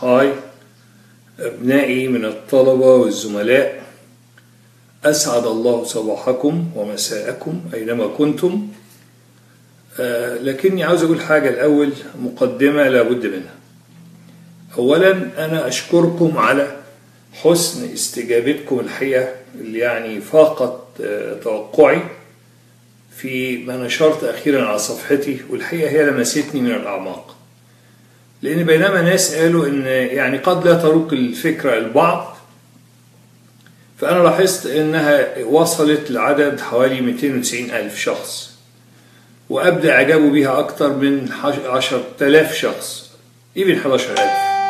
هاي أبنائي من الطلبة والزملاء أسعد الله صباحكم ومساءكم أينما كنتم آه لكني عاوز أقول حاجة الأول مقدمة لابد منها أولا أنا أشكركم على حسن استجابتكم الحقيقة اللي يعني فاقت آه توقعي في ما نشرت أخيرا على صفحتي والحقيقة هي لمستني من الأعماق لأن بينما ناس قالوا إن يعني قد لا تروق الفكرة البعض فأنا لاحظت إنها وصلت لعدد حوالي 290 ألف شخص وأبدأ إعجابه بها أكثر من 10000 شخص يمكن 11000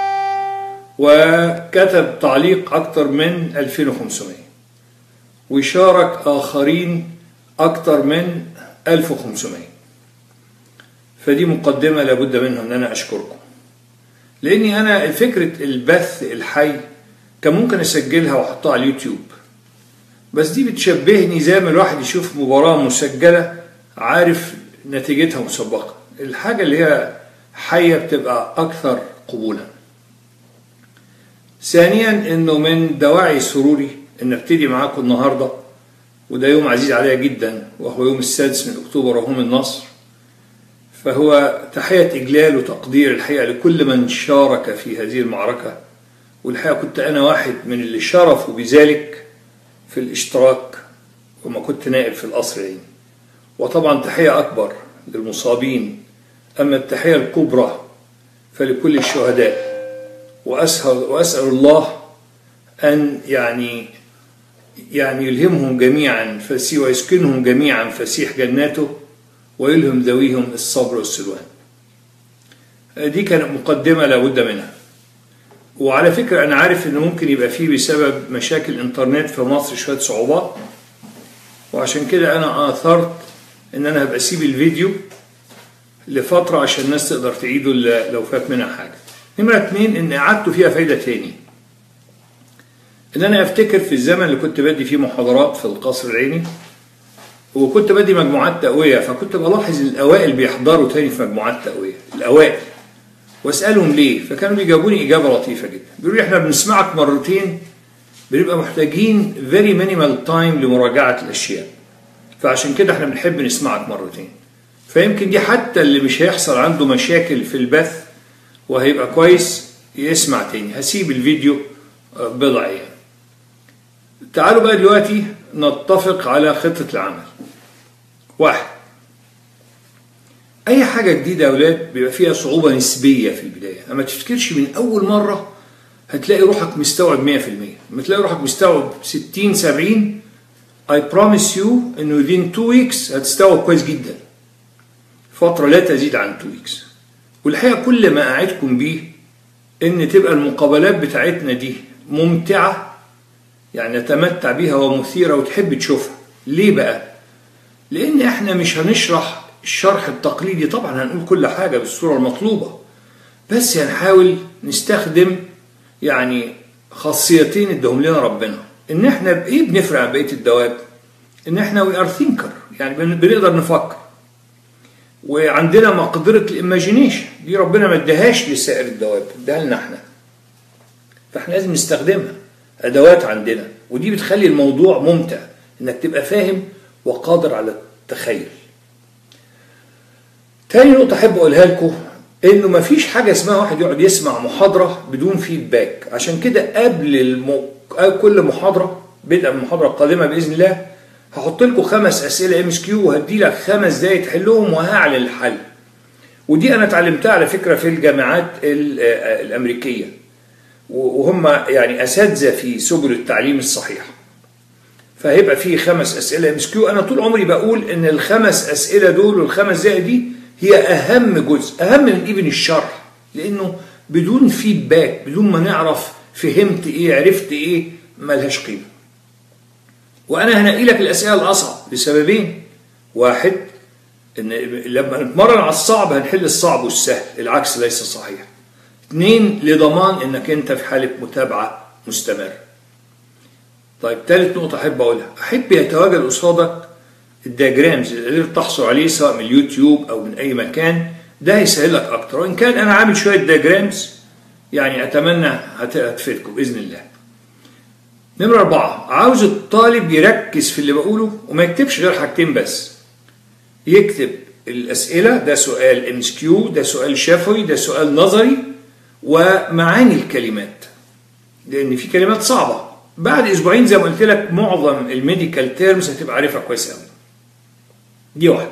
وكتب تعليق أكثر من 2500 وشارك آخرين أكثر من 1500 فدي مقدمة لابد منها أن أنا أشكركم لأني أنا فكرة البث الحي كان ممكن أسجلها وأحطها على اليوتيوب بس دي بتشبهني زي ما الواحد يشوف مباراة مسجلة عارف نتيجتها مسبقة الحاجة اللي هي حية بتبقى أكثر قبولا ثانيا انه من دواعي سروري ان ابتدي معاكم النهارده وده يوم عزيز عليا جدا وهو يوم السادس من اكتوبر وهو النصر فهو تحية إجلال وتقدير الحقيقة لكل من شارك في هذه المعركة والحقيقة كنت أنا واحد من اللي شرفوا بذلك في الاشتراك وما كنت نائب في القصر العيني وطبعا تحية أكبر للمصابين أما التحية الكبرى فلكل الشهداء وأسأل, وأسأل الله أن يعني يعني يلهمهم جميعا فسي ويسكنهم جميعا فسيح جناته ويلهم ذويهم الصبر والسلوان دي كانت مقدمة لابد منها وعلى فكرة أنا عارف إن ممكن يبقى فيه بسبب مشاكل الإنترنت في مصر شوية صعوبات وعشان كده أنا آثرت إن أنا هبقى أسيب الفيديو لفترة عشان الناس تقدر تعيده لو فات منها حاجة نمرة اتنين إن إعادته فيها فايدة تاني إن أنا أفتكر في الزمن اللي كنت بدي فيه محاضرات في القصر العيني وكنت بدي مجموعات تقوية فكنت بلاحظ الأوائل بيحضروا تاني في مجموعات تقوية الأوائل واسألهم ليه فكانوا بيجاوبوني إجابة لطيفة جدا بيقولوا لي إحنا بنسمعك مرتين بنبقى محتاجين very minimal time لمراجعة الأشياء فعشان كده إحنا بنحب نسمعك مرتين فيمكن دي حتى اللي مش هيحصل عنده مشاكل في البث وهيبقى كويس يسمع تاني هسيب الفيديو بضع أيام تعالوا بقى دلوقتي نتفق على خطة العمل واحد أي حاجة جديدة يا أولاد بيبقى فيها صعوبة نسبية في البداية أما تفتكرش من أول مرة هتلاقي روحك مستوعب 100% لما تلاقي روحك مستوعب 60 70 I promise you إنه within 2 weeks هتستوعب كويس جدا فترة لا تزيد عن 2 weeks والحقيقة كل ما أعدكم بيه إن تبقى المقابلات بتاعتنا دي ممتعة يعني نتمتع بيها ومثيرة وتحب تشوفها ليه بقى؟ لأن إحنا مش هنشرح الشرح التقليدي طبعا هنقول كل حاجة بالصورة المطلوبة بس هنحاول نستخدم يعني خاصيتين ادهم لنا ربنا ان احنا بايه بنفرق عن بقيه الدواب ان احنا وي ار ثينكر يعني بنقدر نفكر وعندنا مقدره الايماجينيشن دي ربنا ما اداهاش لسائر الدواب اداها لنا احنا فاحنا لازم نستخدمها ادوات عندنا ودي بتخلي الموضوع ممتع انك تبقى فاهم وقادر على التخيل تاني نقطة أحب أقولها لكم إنه مفيش حاجة اسمها واحد يقعد يسمع محاضرة بدون فيدباك عشان كده قبل المو... كل محاضرة بدءا من المحاضرة القادمة بإذن الله هحط لكم خمس أسئلة ام اس كيو وهدي لك خمس دقايق تحلهم وهعلن الحل ودي أنا اتعلمتها على فكرة في الجامعات الأمريكية وهم يعني أساتذة في سبل التعليم الصحيح فهيبقى في خمس أسئلة ام اس كيو أنا طول عمري بقول إن الخمس أسئلة دول والخمس دقايق دي هي أهم جزء أهم من إيفن الشرح لأنه بدون فيدباك بدون ما نعرف فهمت إيه عرفت إيه ملهاش قيمة وأنا هنقي لك الأسئلة الأصعب لسببين واحد إن لما نتمرن على الصعب هنحل الصعب والسهل العكس ليس صحيح اثنين لضمان إنك أنت في حالة متابعة مستمرة طيب ثالث نقطة أحب أقولها أحب يتواجد قصادك الدياجرامز اللي قدرت تحصل عليه سواء من اليوتيوب او من اي مكان ده هيسهل لك اكتر وان كان انا عامل شويه دياجرامز يعني اتمنى هت- هتفيدكم باذن الله نمرة أربعة عاوز الطالب يركز في اللي بقوله وما يكتبش غير حاجتين بس يكتب الأسئلة ده سؤال ام كيو ده سؤال شفوي ده سؤال نظري ومعاني الكلمات لأن في كلمات صعبة بعد أسبوعين زي ما قلت لك معظم الميديكال تيرمز هتبقى عارفها كويس قوي دي واحدة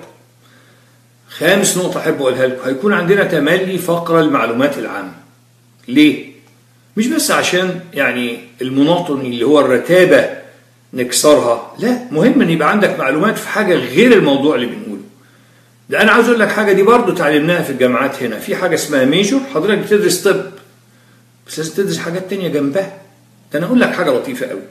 خامس نقطة أحب أقولها لكم هيكون عندنا تملي فقرة المعلومات العامة ليه؟ مش بس عشان يعني المناطني اللي هو الرتابة نكسرها لا مهم ان يبقى عندك معلومات في حاجة غير الموضوع اللي بنقوله ده انا عاوز اقول لك حاجة دي برضو اتعلمناها في الجامعات هنا في حاجة اسمها ميجور حضرتك بتدرس طب بس لازم تدرس حاجات تانية جنبها ده انا اقول لك حاجة لطيفة قوي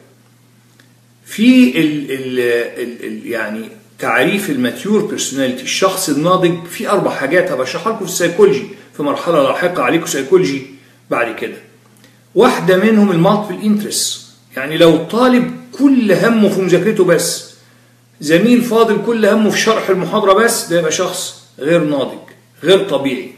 في ال ال ال ال يعني تعريف الماتيور بيرسوناليتي الشخص الناضج في اربع حاجات هبقى اشرحها لكم في السيكولوجي في مرحله لاحقه عليكم سيكولوجي بعد كده واحده منهم المالتيبل انترست يعني لو الطالب كل همه في مذاكرته بس زميل فاضل كل همه في شرح المحاضره بس ده يبقى شخص غير ناضج غير طبيعي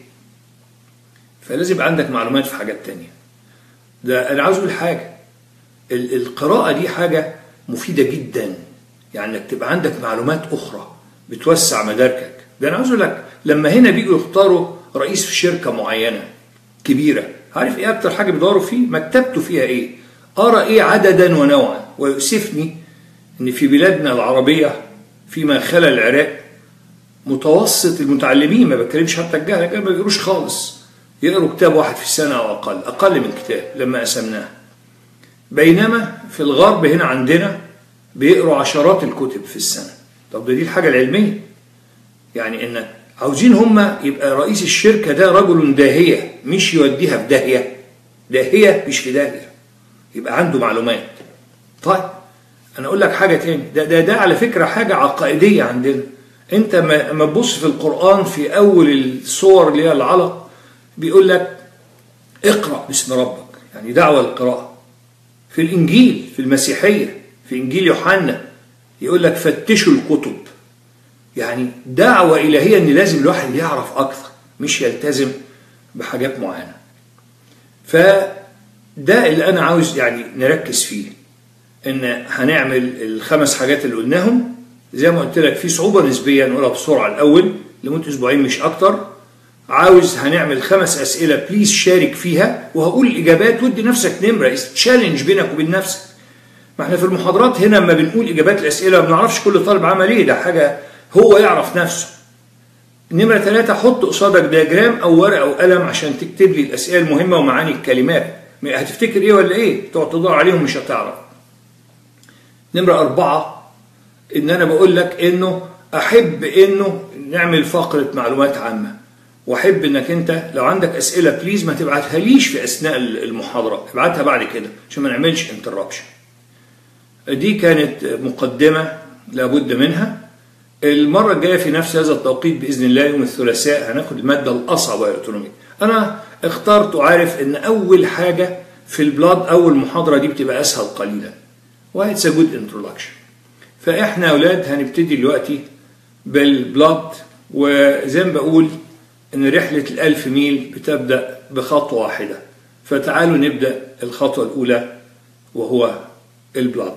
فلازم يبقى عندك معلومات في حاجات تانية ده انا عاوز اقول حاجه ال- القراءه دي حاجه مفيده جدا يعني انك تبقى عندك معلومات اخرى بتوسع مداركك ده انا عاوز اقول لك لما هنا بيجوا يختاروا رئيس في شركه معينه كبيره عارف ايه اكتر حاجه بيدوروا فيه مكتبته فيها ايه ارى ايه عددا ونوعا ويؤسفني ان في بلادنا العربيه فيما خلا العراق متوسط المتعلمين ما بتكلمش حتى الجهل الجهل ما بيقروش خالص يقروا كتاب واحد في السنه او اقل اقل من كتاب لما قسمناه بينما في الغرب هنا عندنا بيقروا عشرات الكتب في السنة طب ده دي الحاجة العلمية يعني ان عاوزين هم يبقى رئيس الشركة ده رجل داهية مش يوديها في داهية داهية مش في داهية يبقى عنده معلومات طيب انا اقول لك حاجة تاني ده ده, ده على فكرة حاجة عقائدية عندنا انت ما ما تبص في القرآن في اول الصور اللي هي العلق بيقول لك اقرأ باسم ربك يعني دعوة للقراءة في الإنجيل في المسيحية في إنجيل يوحنا يقول لك فتشوا الكتب يعني دعوة إلهية إن لازم الواحد يعرف أكثر مش يلتزم بحاجات معينة فده اللي أنا عاوز يعني نركز فيه إن هنعمل الخمس حاجات اللي قلناهم زي ما قلت لك في صعوبة نسبية نقولها بسرعة الأول لمدة أسبوعين مش أكتر عاوز هنعمل خمس أسئلة بليز شارك فيها وهقول الإجابات ودي نفسك نمرة تشالنج بينك وبين نفسك ما احنا في المحاضرات هنا لما بنقول إجابات الأسئلة ما بنعرفش كل طالب عمل إيه ده حاجة هو يعرف نفسه نمرة ثلاثة حط قصادك دياجرام أو ورقة أو قلم عشان تكتب لي الأسئلة المهمة ومعاني الكلمات هتفتكر إيه ولا إيه تقعد تدور عليهم مش هتعرف نمرة أربعة إن أنا بقول لك إنه أحب إنه نعمل فقرة معلومات عامة واحب انك انت لو عندك اسئله بليز ما تبعتها ليش في اثناء المحاضره ابعتها بعد كده عشان ما نعملش انتربشن دي كانت مقدمه لابد منها المره الجايه في نفس هذا التوقيت باذن الله يوم الثلاثاء هناخد الماده الاصعب وهي الاوتونوميك انا اخترت وعارف ان اول حاجه في البلاد اول محاضره دي بتبقى اسهل قليلا واتس ا جود انترودكشن فاحنا يا اولاد هنبتدي دلوقتي بالبلاد وزي ما بقول ان رحله الالف ميل بتبدا بخطوه واحده فتعالوا نبدا الخطوه الاولى وهو البلاد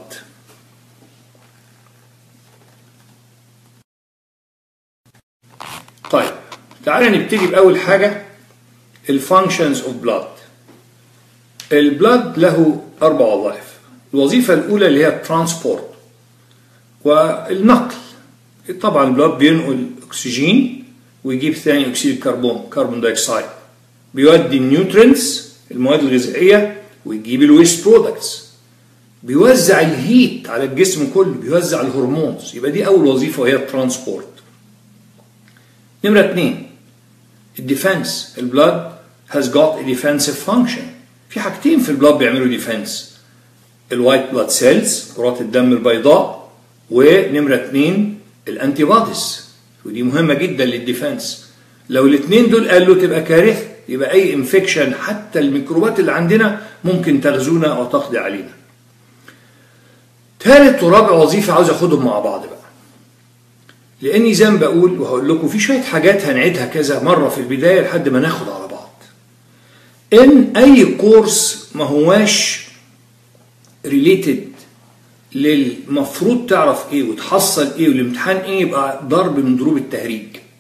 طيب تعالى نبتدي باول حاجه الفانكشنز اوف بلاد البلاد له اربع وظائف الوظيفه الاولى اللي هي الترانسبورت والنقل طبعا البلاد بينقل اكسجين ويجيب ثاني اكسيد الكربون كربون دايوكسيد بيودي النيوترينز المواد الغذائيه ويجيب الويست برودكتس بيوزع الهيت على الجسم كله بيوزع الهرمونز يبقى دي اول وظيفه وهي الترانسبورت نمره اثنين الديفنس البلاد has got a defensive function في حاجتين في البلاد بيعملوا ديفنس الوايت بلاد سيلز كرات الدم البيضاء ونمره اثنين الانتي بوديز ودي مهمه جدا للديفنس لو الاثنين دول قالوا تبقى كارثه يبقى اي انفكشن حتى الميكروبات اللي عندنا ممكن تغزونا او تقضي علينا ثالث ورابع وظيفه عاوز اخدهم مع بعض بقى لاني زي ما بقول وهقول لكم في شويه حاجات هنعيدها كذا مره في البدايه لحد ما ناخد على بعض ان اي كورس ما هواش ريليتد للمفروض تعرف ايه وتحصل ايه والامتحان ايه يبقى ضرب من ضروب التهريج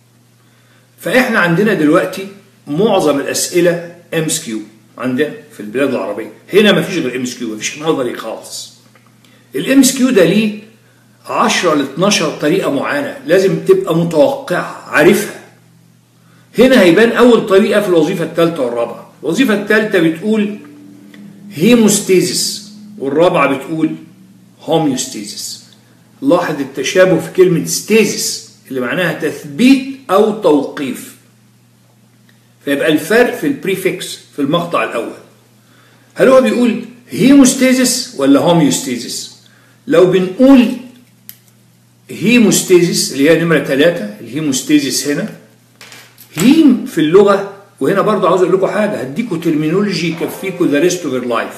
فاحنا عندنا دلوقتي معظم الاسئله ام اس كيو عندنا في البلاد العربيه هنا ما فيش غير ام اس كيو ما فيش نظري خالص الام اس كيو ده ليه 10 ل 12 طريقه معينه لازم تبقى متوقعها عارفها هنا هيبان اول طريقه في الوظيفه الثالثه والرابعه الوظيفه الثالثه بتقول هيموستيزيس والرابعه بتقول هوميوستيزيس لاحظ التشابه في كلمه ستيزيس اللي معناها تثبيت او توقيف فيبقى الفرق في البريفكس في المقطع الاول هل هو بيقول هيموستيزيس ولا هوميوستيزيس لو بنقول هيموستيزيس اللي هي نمره ثلاثة الهيموستيزيس هنا هيم في اللغه وهنا برضه عاوز اقول لكم حاجه هديكم ترمينولوجي يكفيكم ذا ريست اوف يور لايف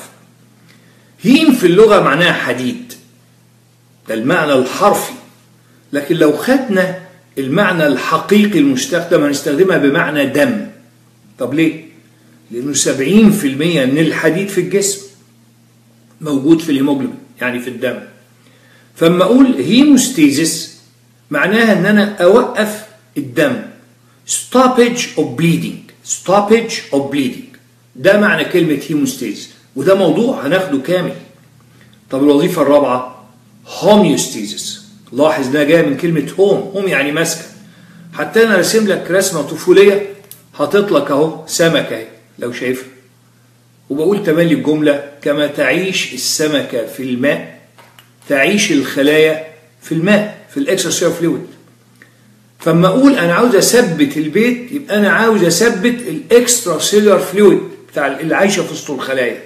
هيم في اللغه معناها حديد ده المعنى الحرفي لكن لو خدنا المعنى الحقيقي المستخدم هنستخدمها بمعنى دم طب ليه؟ لأنه 70% من الحديد في الجسم موجود في الهيموجلوبين يعني في الدم فلما أقول هيموستيزيس معناها أن أنا أوقف الدم stoppage of bleeding stoppage of bleeding ده معنى كلمة هيموستيزيس وده موضوع هناخده كامل طب الوظيفة الرابعة هوميوستيزيس لاحظ ده جاي من كلمة هوم هوم يعني مسكن حتى أنا راسم لك رسمة طفولية حاطط لك أهو سمكة اهي لو شايفها وبقول تملي الجملة كما تعيش السمكة في الماء تعيش الخلايا في الماء في الاكسترا فلويد فاما اقول انا عاوز اثبت البيت يبقى انا عاوز اثبت الاكسترا سيلولار فلويد بتاع اللي عايشه في وسط الخلايا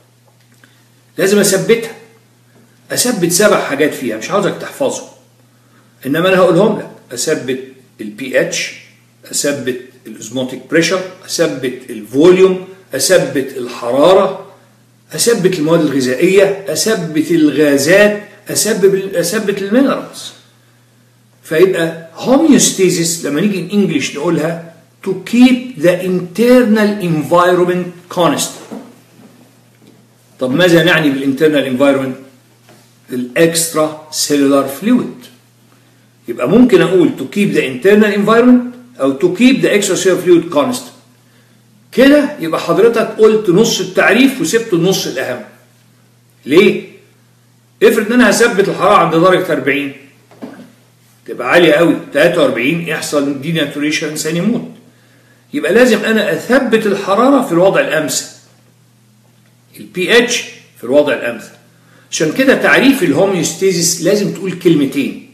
لازم اثبتها اثبت سبع حاجات فيها مش عاوزك تحفظهم انما انا هقولهم لك اثبت البي اتش اثبت الاوزموتيك بريشر اثبت الفوليوم اثبت الحراره اثبت المواد الغذائيه اثبت الغازات اثبت اثبت المينرالز فيبقى homeostasis لما نيجي in English نقولها to keep the internal environment constant طب ماذا نعني بالinternal environment الاكسترا سيلولار فلويد يبقى ممكن اقول to keep the internal environment او to keep the extracellular fluid constant كده يبقى حضرتك قلت نص التعريف وسبت النص الاهم ليه افرض ان انا هثبت الحراره عند درجه 40 تبقى عاليه قوي 43 يحصل ديناتوريشن انسان يموت يبقى لازم انا اثبت الحراره في الوضع الامثل البي اتش في الوضع الامثل عشان كده تعريف الهوميوستيزيس لازم تقول كلمتين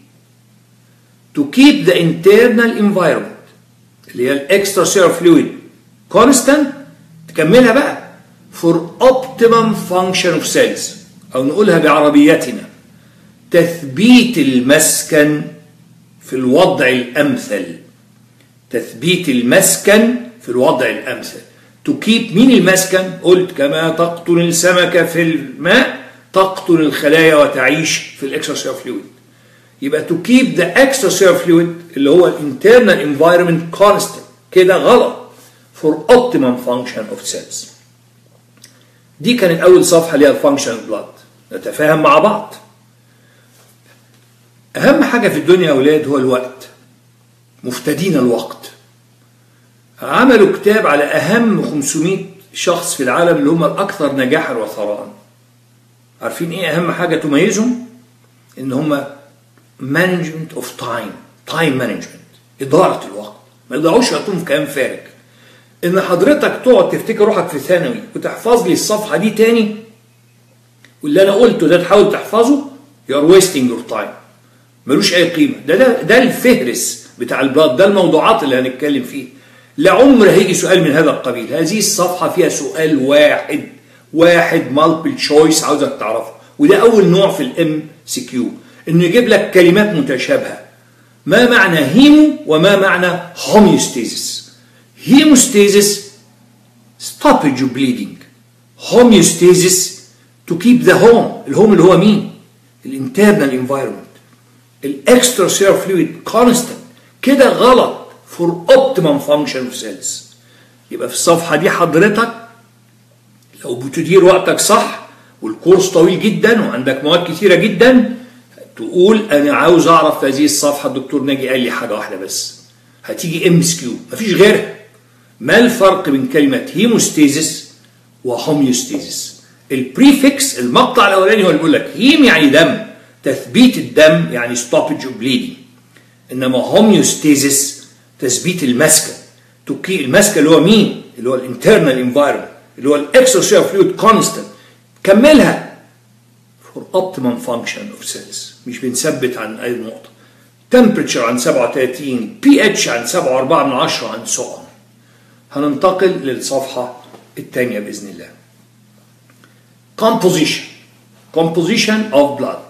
to keep the internal environment اللي هي الاكسترا سيلر فلويد constant تكملها بقى for optimum function of cells او نقولها بعربيتنا تثبيت المسكن في الوضع الامثل تثبيت المسكن في الوضع الامثل to keep مين المسكن قلت كما تقطن السمكه في الماء تقطن الخلايا وتعيش في الاكسترا فلويد يبقى to keep the extracellular fluid اللي هو internal environment constant كده غلط for optimum function of cells دي كانت أول صفحة اللي هي function blood نتفاهم مع بعض أهم حاجة في الدنيا يا أولاد هو الوقت مفتدين الوقت عملوا كتاب على أهم 500 شخص في العالم اللي هم الأكثر نجاحا وثراء عارفين إيه أهم حاجة تميزهم؟ إن هم مانجمنت اوف تايم تايم مانجمنت اداره الوقت ما يضيعوش وقتهم في كلام فارغ ان حضرتك تقعد تفتكر روحك في ثانوي وتحفظ لي الصفحه دي تاني واللي انا قلته ده تحاول تحفظه يو ار ويستنج يور تايم ملوش اي قيمه ده ده ده الفهرس بتاع البلاد ده الموضوعات اللي هنتكلم فيه لعمر هيجي سؤال من هذا القبيل هذه الصفحه فيها سؤال واحد واحد مالتيبل تشويس عاوزك تعرفه وده اول نوع في الام سي كيو انه يجيب لك كلمات متشابهه ما معنى هيمو وما معنى هوميوستيزيس هيموستيزيس stoppage of bleeding homeostasis to keep the home الهوم اللي هو مين الانترنال انفايرمنت الاكسترا سيلر فلويد كونستانت كده غلط for optimum function of cells يبقى في الصفحه دي حضرتك وتدير وقتك صح والكورس طويل جدا وعندك مواد كثيره جدا تقول انا عاوز اعرف في هذه الصفحه الدكتور ناجي قال لي حاجه واحده بس هتيجي ام اس كيو مفيش غيرها ما الفرق بين كلمه هيموستيزس وهوميوستيزس البريفكس المقطع الاولاني هو اللي بيقول لك هيم يعني دم تثبيت الدم يعني ستوبج اوف بليدنج انما هوميوستيزس تثبيت المسكه تكي المسكه اللي هو مين اللي هو الانترنال انفايرمنت اللي هو الاكسترا فلويد كونستنت كملها for optimum function of cells مش بنثبت عن اي نقطه temperature عن 37 pH عن 7.4 من 10 عن so on هننتقل للصفحه الثانيه باذن الله composition composition of blood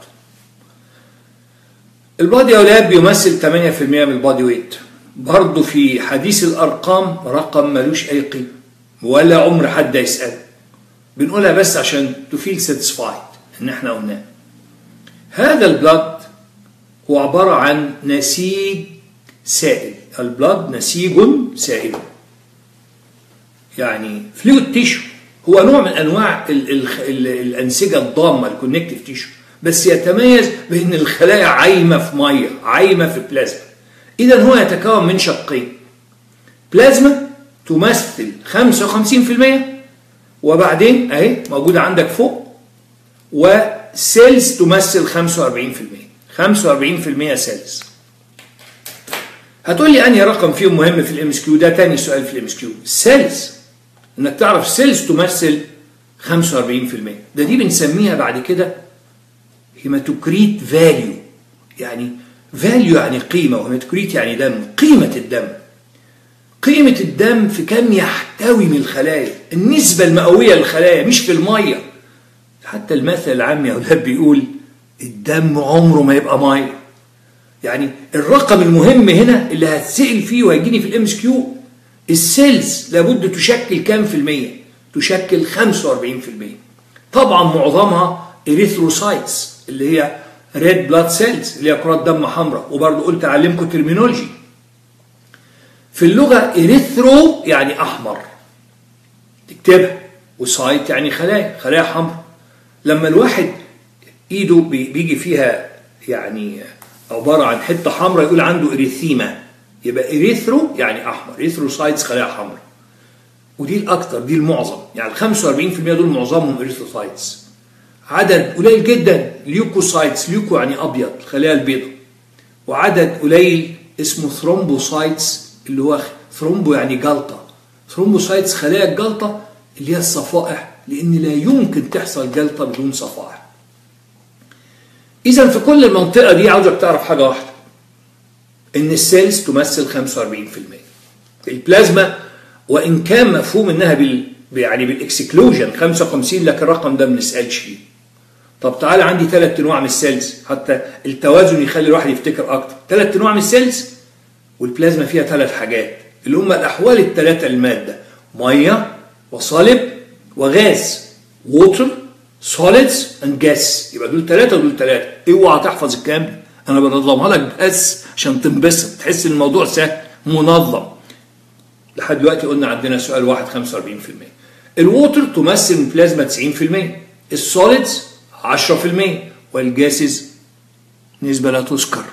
البادي يا اولاد بيمثل 8% من البادي ويت برضه في حديث الارقام رقم ملوش اي قيمه ولا عمر حد يسال بنقولها بس عشان تفيل ساتيسفايد ان احنا قلناه هذا البلد هو عباره عن نسيج سائل البلد نسيج سائل يعني فلويد تيشو هو نوع من انواع ال ال ال الانسجه الضامه الكونكتيف تيشو بس يتميز بان الخلايا عايمه في ميه عايمه في بلازما اذا هو يتكون من شقين بلازما تمثل 55% وبعدين اهي موجوده عندك فوق وسيلز تمثل 45% 45% سيلز هتقول لي انهي رقم فيهم مهم في الام اس كيو ده تاني سؤال في الام اس كيو سيلز انك تعرف سيلز تمثل 45% ده دي بنسميها بعد كده هيماتوكريت فاليو يعني فاليو يعني قيمه وهيماتوكريت يعني دم قيمه الدم قيمة الدم في كم يحتوي من الخلايا النسبة المئوية للخلايا مش في المية حتى المثل العام يا أولاد بيقول الدم عمره ما يبقى مية يعني الرقم المهم هنا اللي هتسأل فيه وهيجيني في الام اس كيو السيلز لابد تشكل كام في المية تشكل 45% طبعا معظمها اريثروسايتس اللي هي ريد بلاد سيلز اللي هي كرات دم حمراء وبرضه قلت اعلمكم ترمينولوجي في اللغة إريثرو يعني أحمر تكتبها وسايت يعني خلايا خلايا حمراء لما الواحد إيده بيجي فيها يعني عبارة عن حتة حمراء يقول عنده إريثيما يبقى إريثرو يعني أحمر إريثروسايتس خلايا حمراء ودي الأكثر دي المعظم يعني ال 45% دول معظمهم إريثروسايتس عدد قليل جدا ليوكوسايتس ليوكو يعني أبيض الخلايا البيضاء وعدد قليل اسمه ثرومبوسايتس اللي هو ثرومبو يعني جلطة ثرومبوسايتس خلايا الجلطة اللي هي الصفائح لأن لا يمكن تحصل جلطة بدون صفائح إذا في كل المنطقة دي عاوزك تعرف حاجة واحدة إن السيلز تمثل 45% البلازما وإن كان مفهوم إنها بال يعني بالاكسكلوجن 55 لكن الرقم ده ما بنسألش فيه طب تعالى عندي ثلاث انواع من السيلز حتى التوازن يخلي الواحد يفتكر اكتر ثلاث انواع من السيلز والبلازما فيها ثلاث حاجات اللي هم الاحوال الثلاثه للماده ميه وصلب وغاز ووتر سوليدز اند جاس يبقى دول ثلاثه ودول ثلاثه اوعى تحفظ الكلام انا بنظمها لك بس عشان تنبسط تحس ان الموضوع سهل منظم لحد دلوقتي قلنا عندنا سؤال واحد 45% الووتر تمثل من بلازما 90% السوليدز 10% والجاسز نسبة لا تذكر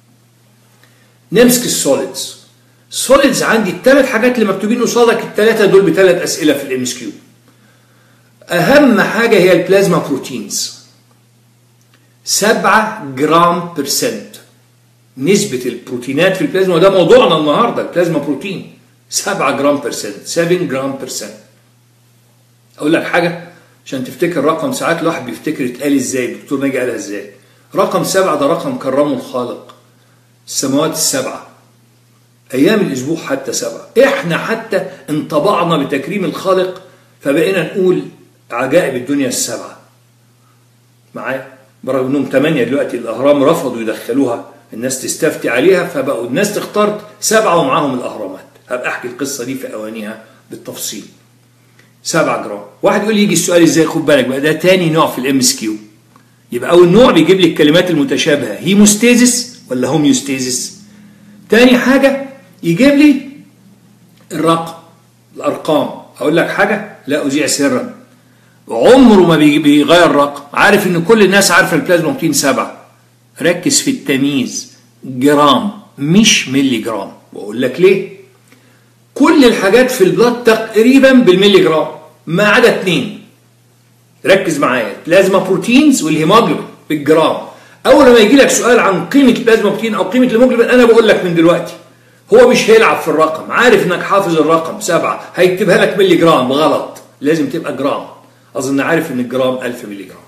نمسك السوليدز السوليدز عندي الثلاث حاجات اللي مكتوبين قصادك الثلاثة دول بثلاث أسئلة في الام اس كيو أهم حاجة هي البلازما بروتينز 7 جرام برسنت نسبة البروتينات في البلازما وده موضوعنا النهاردة البلازما بروتين 7 جرام برسنت 7 جرام برسنت أقول لك حاجة عشان تفتكر رقم ساعات الواحد بيفتكر اتقال ازاي الدكتور ناجي قالها ازاي رقم سبعة ده رقم كرمه الخالق السماوات السبعة أيام الأسبوع حتى سبعة إحنا حتى انطبعنا بتكريم الخالق فبقينا نقول عجائب الدنيا السبعة معايا برغم انهم ثمانية دلوقتي الأهرام رفضوا يدخلوها الناس تستفتي عليها فبقوا الناس تختار سبعة ومعاهم الأهرامات هبقى أحكي القصة دي في أوانيها بالتفصيل 7 جرام واحد يقول لي يجي السؤال ازاي خد بالك بقى ده تاني نوع في الام اس كيو يبقى اول نوع بيجيب لي الكلمات المتشابهه هيموستيزس ولا هوميوستيزس تاني حاجه يجيب لي الرقم الارقام اقول لك حاجه لا اذيع سرا عمره ما بيغير رقم عارف ان كل الناس عارفه البلازما بروتين سبعة ركز في التمييز جرام مش ملي جرام واقول لك ليه كل الحاجات في البلاد تقريبا بالملي جرام ما عدا اتنين ركز معايا بلازما بروتينز والهيموجلوبين بالجرام اول ما يجي لك سؤال عن قيمه البلازما بروتين او قيمه الهيموجلوبين انا بقول لك من دلوقتي هو مش هيلعب في الرقم عارف انك حافظ الرقم سبعة هيكتبها لك ملي جرام غلط لازم تبقى جرام اظن عارف ان الجرام 1000 ملي جرام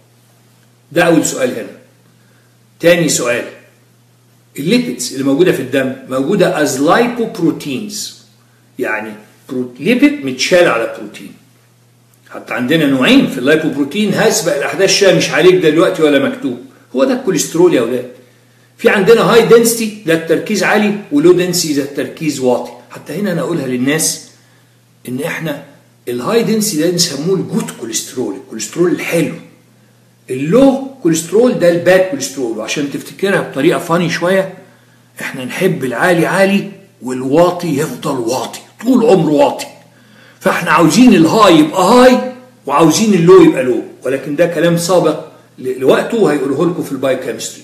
ده اول سؤال هنا تاني سؤال الليبيدز اللي موجوده في الدم موجوده از لايبوبروتينز يعني ليبيد متشال على بروتين حتى عندنا نوعين في اللايبوبروتين هسبق الاحداث شا مش عليك دلوقتي ولا مكتوب هو ده الكوليسترول يا اولاد في عندنا هاي دنسيتي ده التركيز عالي ولو دنسيتي ده التركيز واطي حتى هنا انا اقولها للناس ان احنا الهاي دنسيتي ده بنسموه الجود كوليسترول الكوليسترول الحلو اللو كوليسترول ده الباد كوليسترول وعشان تفتكرها بطريقه فاني شويه احنا نحب العالي عالي والواطي يفضل واطي طول عمره واطي فاحنا عاوزين الهاي يبقى هاي وعاوزين اللو يبقى لو ولكن ده كلام سابق لوقته وهيقوله لكم في البايوكيمستري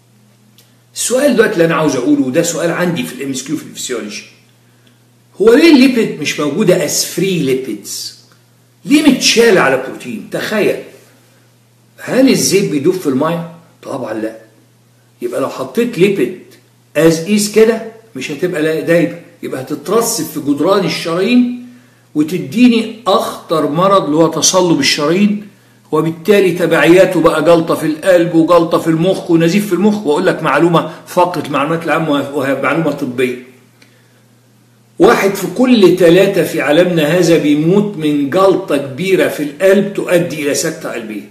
السؤال دلوقتي اللي انا عاوز اقوله وده سؤال عندي في الام اس كيو في الفسيولوجي هو ليه الليبيد مش موجوده از فري ليبيدز ليه متشال على بروتين تخيل هل الزيت بيدوب في الميه طبعا لا يبقى لو حطيت ليبيد از ايز كده مش هتبقى دايبه يبقى هتترسب في جدران الشرايين وتديني اخطر مرض اللي هو تصلب الشرايين وبالتالي تبعياته بقى جلطه في القلب وجلطه في المخ ونزيف في المخ واقول لك معلومه فقره المعلومات العامه وهي معلومه طبيه واحد في كل ثلاثة في عالمنا هذا بيموت من جلطة كبيرة في القلب تؤدي إلى سكتة قلبية.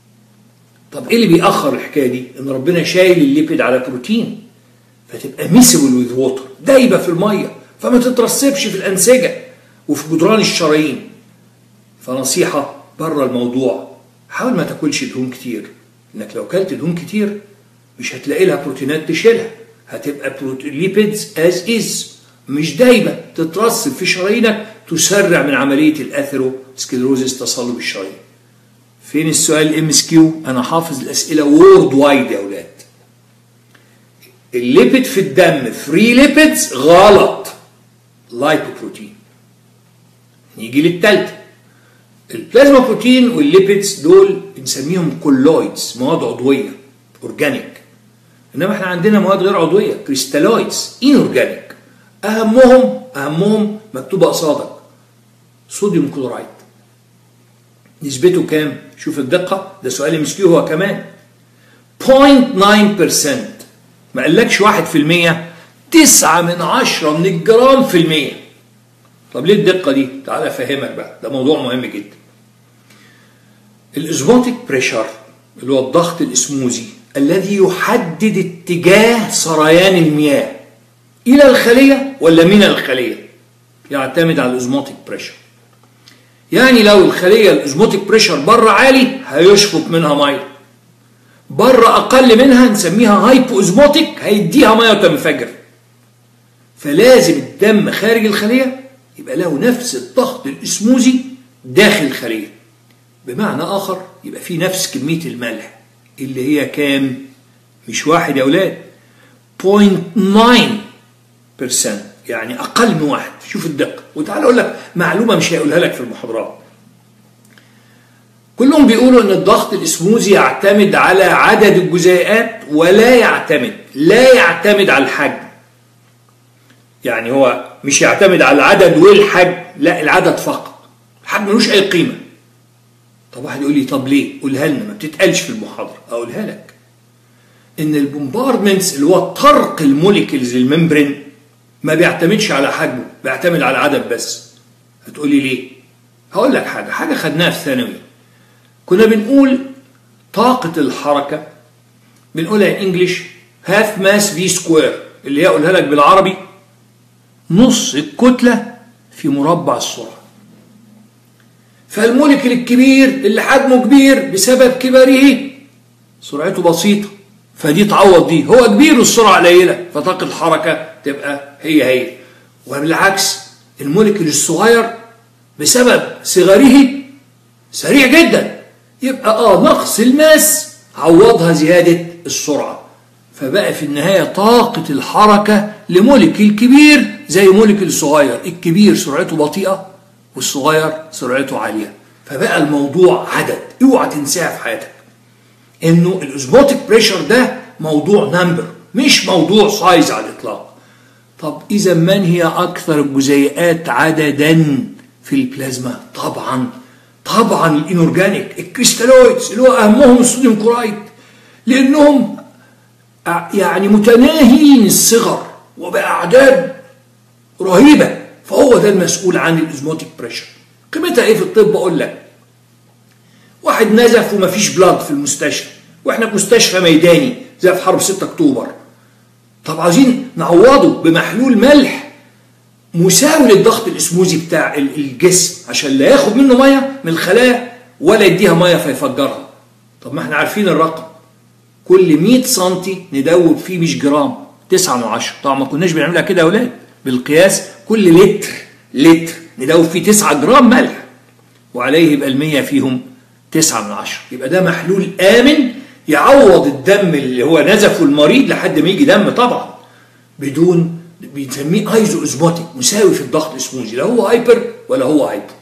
طب إيه اللي بيأخر الحكاية دي؟ إن ربنا شايل الليبيد على بروتين فتبقى ميسبل وذ ووتر دايبة في المية فما تترسبش في الأنسجة وفي جدران الشرايين. فنصيحة بره الموضوع حاول ما تاكلش دهون كتير انك لو كلت دهون كتير مش هتلاقي لها بروتينات تشيلها هتبقى ليبيدز از از مش دايبه تترسب في شرايينك تسرع من عمليه الاثيرو سكلروزيس تصلب الشرايين فين السؤال الام اس كيو انا حافظ الاسئله وورد وايد يا اولاد الليبيد في الدم فري ليبيدز غلط لايبوبروتين نيجي للثالثه البلازما بروتين والليبيدز دول بنسميهم كولويدز مواد عضويه اورجانيك انما احنا عندنا مواد غير عضويه كريستالويدز ان اورجانيك اهمهم اهمهم مكتوبه قصادك صوديوم كلورايد نسبته كام شوف الدقه ده سؤال مسكيه هو كمان 0.9% ما قالكش 1% 9 من 10 من الجرام في المية طب ليه الدقة دي؟ تعالى أفهمك بقى ده موضوع مهم جدا الاسبوتيك بريشر اللي هو الضغط الاسموزي الذي يحدد اتجاه سريان المياه الى الخليه ولا من الخليه يعتمد على الاسموتيك بريشر يعني لو الخليه الاسموتيك بريشر بره عالي هيشفط منها ميه بره اقل منها نسميها هايبو اسموتيك هيديها ميه وتنفجر فلازم الدم خارج الخليه يبقى له نفس الضغط الاسموزي داخل الخليه بمعنى آخر يبقى في نفس كمية الملح اللي هي كام؟ مش واحد يا أولاد 0.9% يعني أقل من واحد شوف الدقة وتعال أقول لك معلومة مش هيقولها لك في المحاضرات كلهم بيقولوا ان الضغط الاسموزي يعتمد على عدد الجزيئات ولا يعتمد لا يعتمد على الحجم يعني هو مش يعتمد على العدد والحجم لا العدد فقط الحجم ملوش اي قيمه طب واحد يقول لي طب ليه؟ قولها لنا ما بتتقالش في المحاضره اقولها لك ان البومباردمنتس اللي هو طرق الموليكيولز للممبرين ما بيعتمدش على حجمه بيعتمد على العدد بس هتقول لي ليه؟ هقول لك حاجه حاجه خدناها في ثانوي كنا بنقول طاقه الحركه بنقولها انجلش هاف ماس في سكوير اللي هي اقولها لك بالعربي نص الكتله في مربع السرعه فالموليكيول الكبير اللي حجمه كبير بسبب كبره سرعته بسيطة فدي تعوض دي هو كبير والسرعة قليلة فطاقة الحركة تبقى هي هي وبالعكس الموليكيول الصغير بسبب صغره سريع جدا يبقى اه نقص الماس عوضها زيادة السرعة فبقى في النهاية طاقة الحركة لموليكيول كبير زي موليكيول صغير الكبير سرعته بطيئة والصغير سرعته عالية فبقى الموضوع عدد اوعى تنساها في حياتك انه الاسبوتيك بريشر ده موضوع نمبر مش موضوع سايز على الاطلاق طب اذا من هي اكثر الجزيئات عددا في البلازما طبعا طبعا الانورجانيك الكريستالويدز اللي هو اهمهم الصوديوم كورايد لانهم يعني متناهيين الصغر وباعداد رهيبه فهو ده المسؤول عن الازموتيك بريشر قيمتها ايه في الطب اقول لك واحد نزف ومفيش بلاد في المستشفى واحنا في مستشفى ميداني زي في حرب 6 اكتوبر طب عايزين نعوضه بمحلول ملح مساوي للضغط الاسموزي بتاع الجسم عشان لا ياخد منه ميه من الخلايا ولا يديها ميه فيفجرها طب ما احنا عارفين الرقم كل 100 سم ندوب فيه مش جرام 9 من 10 طبعا ما كناش بنعملها كده يا اولاد بالقياس كل لتر لتر ندوب فيه 9 جرام ملح وعليه يبقى ال100 فيهم 9 من 10 يبقى ده محلول امن يعوض الدم اللي هو نزفه المريض لحد ما يجي دم طبعا بدون بنسميه ايزو ازموتيك مساوي في الضغط الاسموزي لا هو هايبر ولا هو هايبر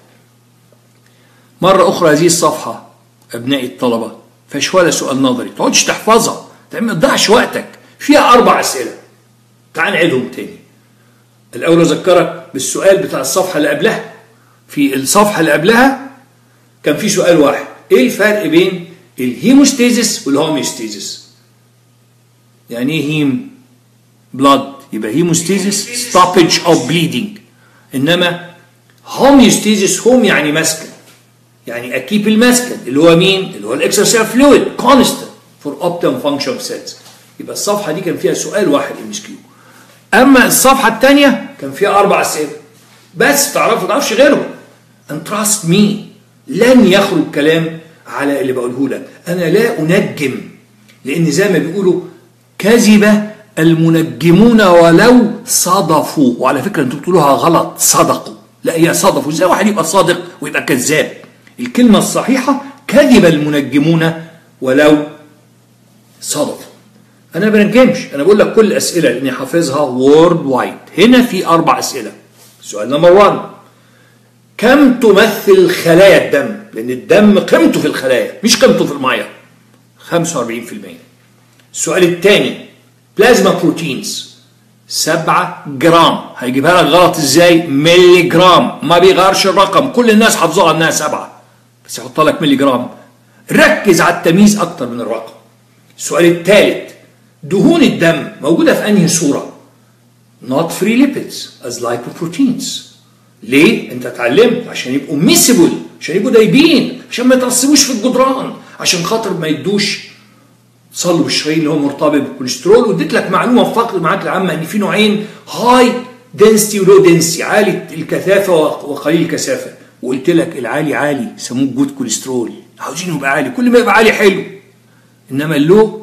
مرة أخرى هذه الصفحة أبنائي الطلبة فيش ولا سؤال نظري تقعدش تحفظها ما تضيعش وقتك فيها أربع أسئلة تعال نعيدهم تاني الأول أذكرك بالسؤال بتاع الصفحة اللي قبلها في الصفحة اللي قبلها كان في سؤال واحد إيه الفرق بين الهيموستيزيس والهوميوستيزيس يعني ايه هيم بلاد يبقى هيموستيزيس ستوبج اوف بليدنج انما هوميوستيزيس هوم يعني مسكن يعني اكيب المسكن اللي هو مين اللي هو الاكسترا فلويد كونستنت فور اوبتيم فانكشن اوف سيلز يبقى الصفحه دي كان فيها سؤال واحد ام اس كيو اما الصفحه الثانيه كان فيها اربع اسئله بس تعرفوا ما تعرفش غيرهم and trust me لن يخرج كلام على اللي بقوله لك انا لا انجم لان زي ما بيقولوا كذب المنجمون ولو صدفوا وعلى فكره انتوا بتقولوها غلط صدقوا لا هي صدفوا ازاي واحد يبقى صادق ويبقى كذاب الكلمه الصحيحه كذب المنجمون ولو صدفوا انا ما بنجمش انا بقول لك كل الاسئله لاني حافظها وورد وايد هنا في اربع اسئله سؤال نمبر 1 كم تمثل خلايا الدم لان الدم قيمته في الخلايا مش قيمته في الميه 45% السؤال الثاني بلازما بروتينز 7 جرام هيجيبها لك غلط ازاي ملي جرام ما بيغيرش الرقم كل الناس حافظوها انها 7 بس يحط لك ملي جرام ركز على التمييز اكتر من الرقم السؤال الثالث دهون الدم موجوده في انهي صوره not free lipids as lipoproteins ليه؟ انت اتعلمت عشان يبقوا ميسبل عشان يبقوا دايبين عشان ما يترسبوش في الجدران عشان خاطر ما يدوش صلب الشرايين اللي هو مرتبط بالكوليسترول واديت لك معلومه في فقره المعلومات العامه ان في نوعين هاي دنسيتي ولو دنسيتي عالي الكثافه وقليل الكثافه وقلت لك العالي عالي سموه جود كوليسترول عاوزينه يبقى عالي كل ما يبقى عالي حلو انما اللو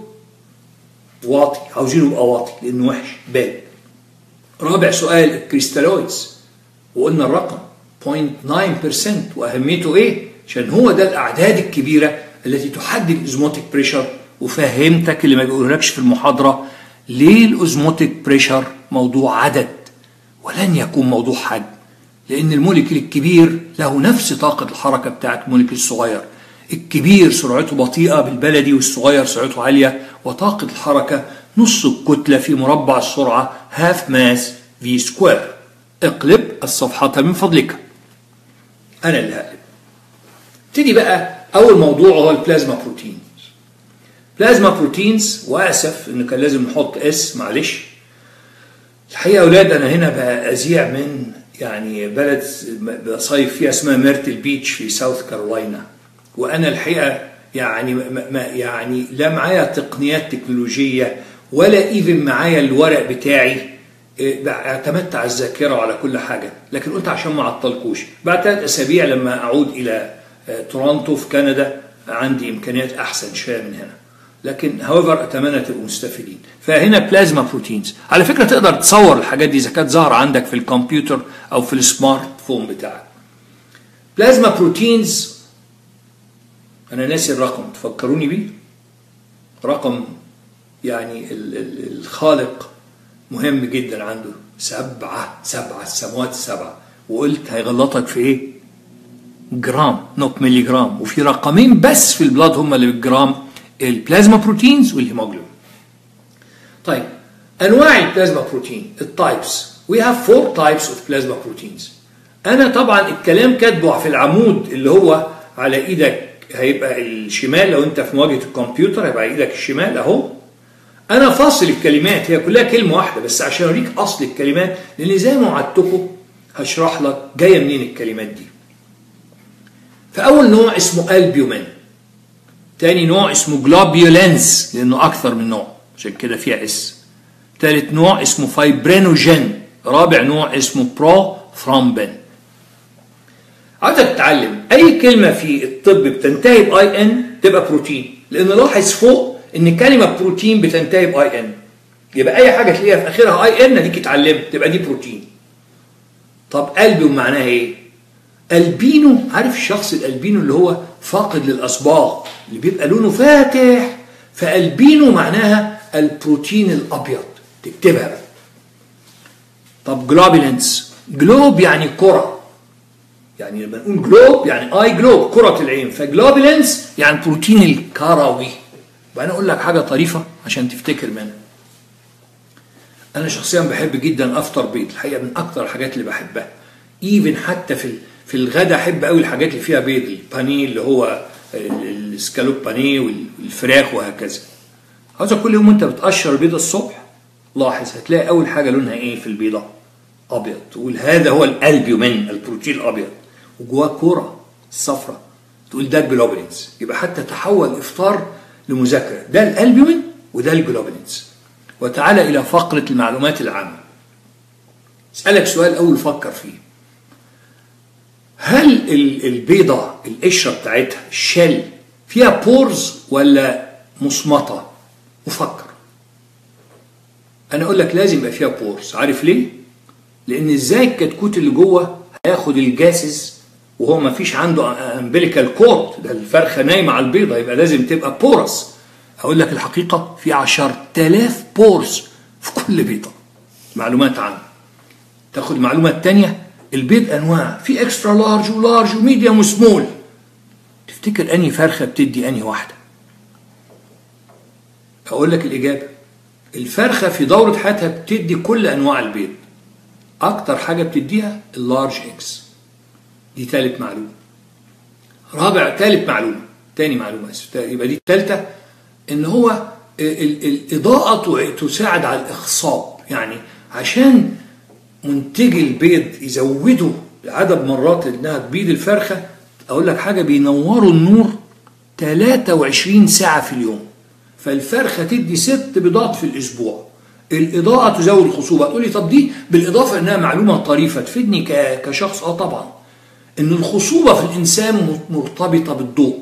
واطي عاوزينه يبقى واطي لانه وحش باد رابع سؤال الكريستالويدز وقلنا الرقم 0.9% واهميته ايه؟ عشان هو ده الاعداد الكبيره التي تحدد الاوزموتيك بريشر وفهمتك اللي ما بيقولولكش في المحاضره ليه الاوزموتيك بريشر موضوع عدد ولن يكون موضوع حجم لان الموليكيول الكبير له نفس طاقه الحركه بتاعت الموليكيول الصغير الكبير سرعته بطيئه بالبلدي والصغير سرعته عاليه وطاقه الحركه نص الكتله في مربع السرعه هاف ماس في سكوير اقلب الصفحة من فضلك أنا اللي هقلب ابتدي بقى أول موضوع هو البلازما بروتينز بلازما بروتينز وأسف إن كان لازم نحط اس معلش الحقيقة يا أولاد أنا هنا بأذيع من يعني بلد بصيف فيها اسمها ميرتل بيتش في ساوث كارولاينا وأنا الحقيقة يعني ما يعني لا معايا تقنيات تكنولوجية ولا ايفن معايا الورق بتاعي اعتمدت على الذاكرة وعلى كل حاجة لكن قلت عشان ما اعطلكوش بعد ثلاث أسابيع لما أعود إلى تورونتو في كندا عندي إمكانيات أحسن شوية من هنا لكن هاويفر أتمنى تبقوا مستفيدين فهنا بلازما بروتينز على فكرة تقدر تصور الحاجات دي إذا كانت ظاهرة عندك في الكمبيوتر أو في السمارت فون بتاعك بلازما بروتينز انا ناسي الرقم تفكروني بيه رقم يعني ال- ال- الخالق مهم جدا عنده سبعة سبعة السماوات السبعة وقلت هيغلطك في ايه جرام نوت ملي جرام وفي رقمين بس في البلاد هم اللي بالجرام البلازما بروتينز والهيموجلوبين طيب انواع البلازما بروتين التايبس وي هاف فور تايبس اوف بلازما بروتينز انا طبعا الكلام كاتبه في العمود اللي هو على ايدك هيبقى الشمال لو انت في مواجهه الكمبيوتر هيبقى ايدك الشمال اهو انا فاصل الكلمات هي كلها كلمه واحده بس عشان اوريك اصل الكلمات لان زي ما وعدتكم هشرح لك جايه منين الكلمات دي فاول نوع اسمه البيومين تاني نوع اسمه جلوبيولينس لانه اكثر من نوع عشان كده فيها اس تالت نوع اسمه فايبرينوجين رابع نوع اسمه برو ثرومبين عاوزك تتعلم اي كلمه في الطب بتنتهي باي ان تبقى بروتين لان لاحظ فوق ان كلمه بروتين بتنتهي باي ان يبقى اي حاجه تلاقيها في اخرها اي ان اديك اتعلمت تبقى دي بروتين طب البيوم معناها ايه البينو عارف الشخص الالبينو اللي هو فاقد للاصباغ اللي بيبقى لونه فاتح فالبينو معناها البروتين الابيض تكتبها بقى طب جلوبيلنس جلوب يعني كره يعني لما نقول جلوب يعني اي جلوب كره العين فجلوبيلنس يعني البروتين الكروي وانا اقول لك حاجه طريفه عشان تفتكر منها انا شخصيا بحب جدا افطر بيض الحقيقه من اكتر الحاجات اللي بحبها ايفن حتى في في الغداء احب قوي الحاجات اللي فيها بيض البانيه اللي هو السكالوب بانيه والفراخ وهكذا عاوزك كل يوم وانت بتقشر البيضه الصبح لاحظ هتلاقي اول حاجه لونها ايه في البيضه ابيض تقول هذا هو الالبيومين البروتين الابيض وجواه كوره صفراء تقول ده الجلوبولينز يبقى حتى تحول الافطار لمذاكره ده الالبيومين وده الجلوبولينز وتعالى الى فقره المعلومات العامه اسالك سؤال اول فكر فيه هل البيضة القشرة بتاعتها الشل فيها بورز ولا مصمطة وفكر أنا أقول لك لازم يبقى فيها بورز عارف ليه؟ لأن إزاي الكتكوت اللي جوه هياخد الجاسز وهو ما فيش عنده امبليكال كورد ده الفرخة نايمة على البيضة يبقى لازم تبقى بورس أقول لك الحقيقة في عشر تلاف بورز في كل بيضة معلومات عامة تاخد المعلومة التانية البيض انواع في اكسترا لارج ولارج وميديوم وسمول تفتكر انهي فرخه بتدي انهي واحده اقول لك الاجابه الفرخه في دوره حياتها بتدي كل انواع البيض اكتر حاجه بتديها اللارج اكس دي ثالث معلومه رابع ثالث معلومه تاني معلومه اسف يبقى دي الثالثه ان هو الاضاءه تساعد على الاخصاب يعني عشان منتجي البيض يزودوا عدد مرات انها تبيض الفرخه اقول لك حاجه بينوروا النور 23 ساعه في اليوم فالفرخه تدي ست بيضات في الاسبوع الاضاءه تزود الخصوبه تقول لي طب دي بالاضافه انها معلومه طريفه تفيدني كشخص اه طبعا ان الخصوبه في الانسان مرتبطه بالضوء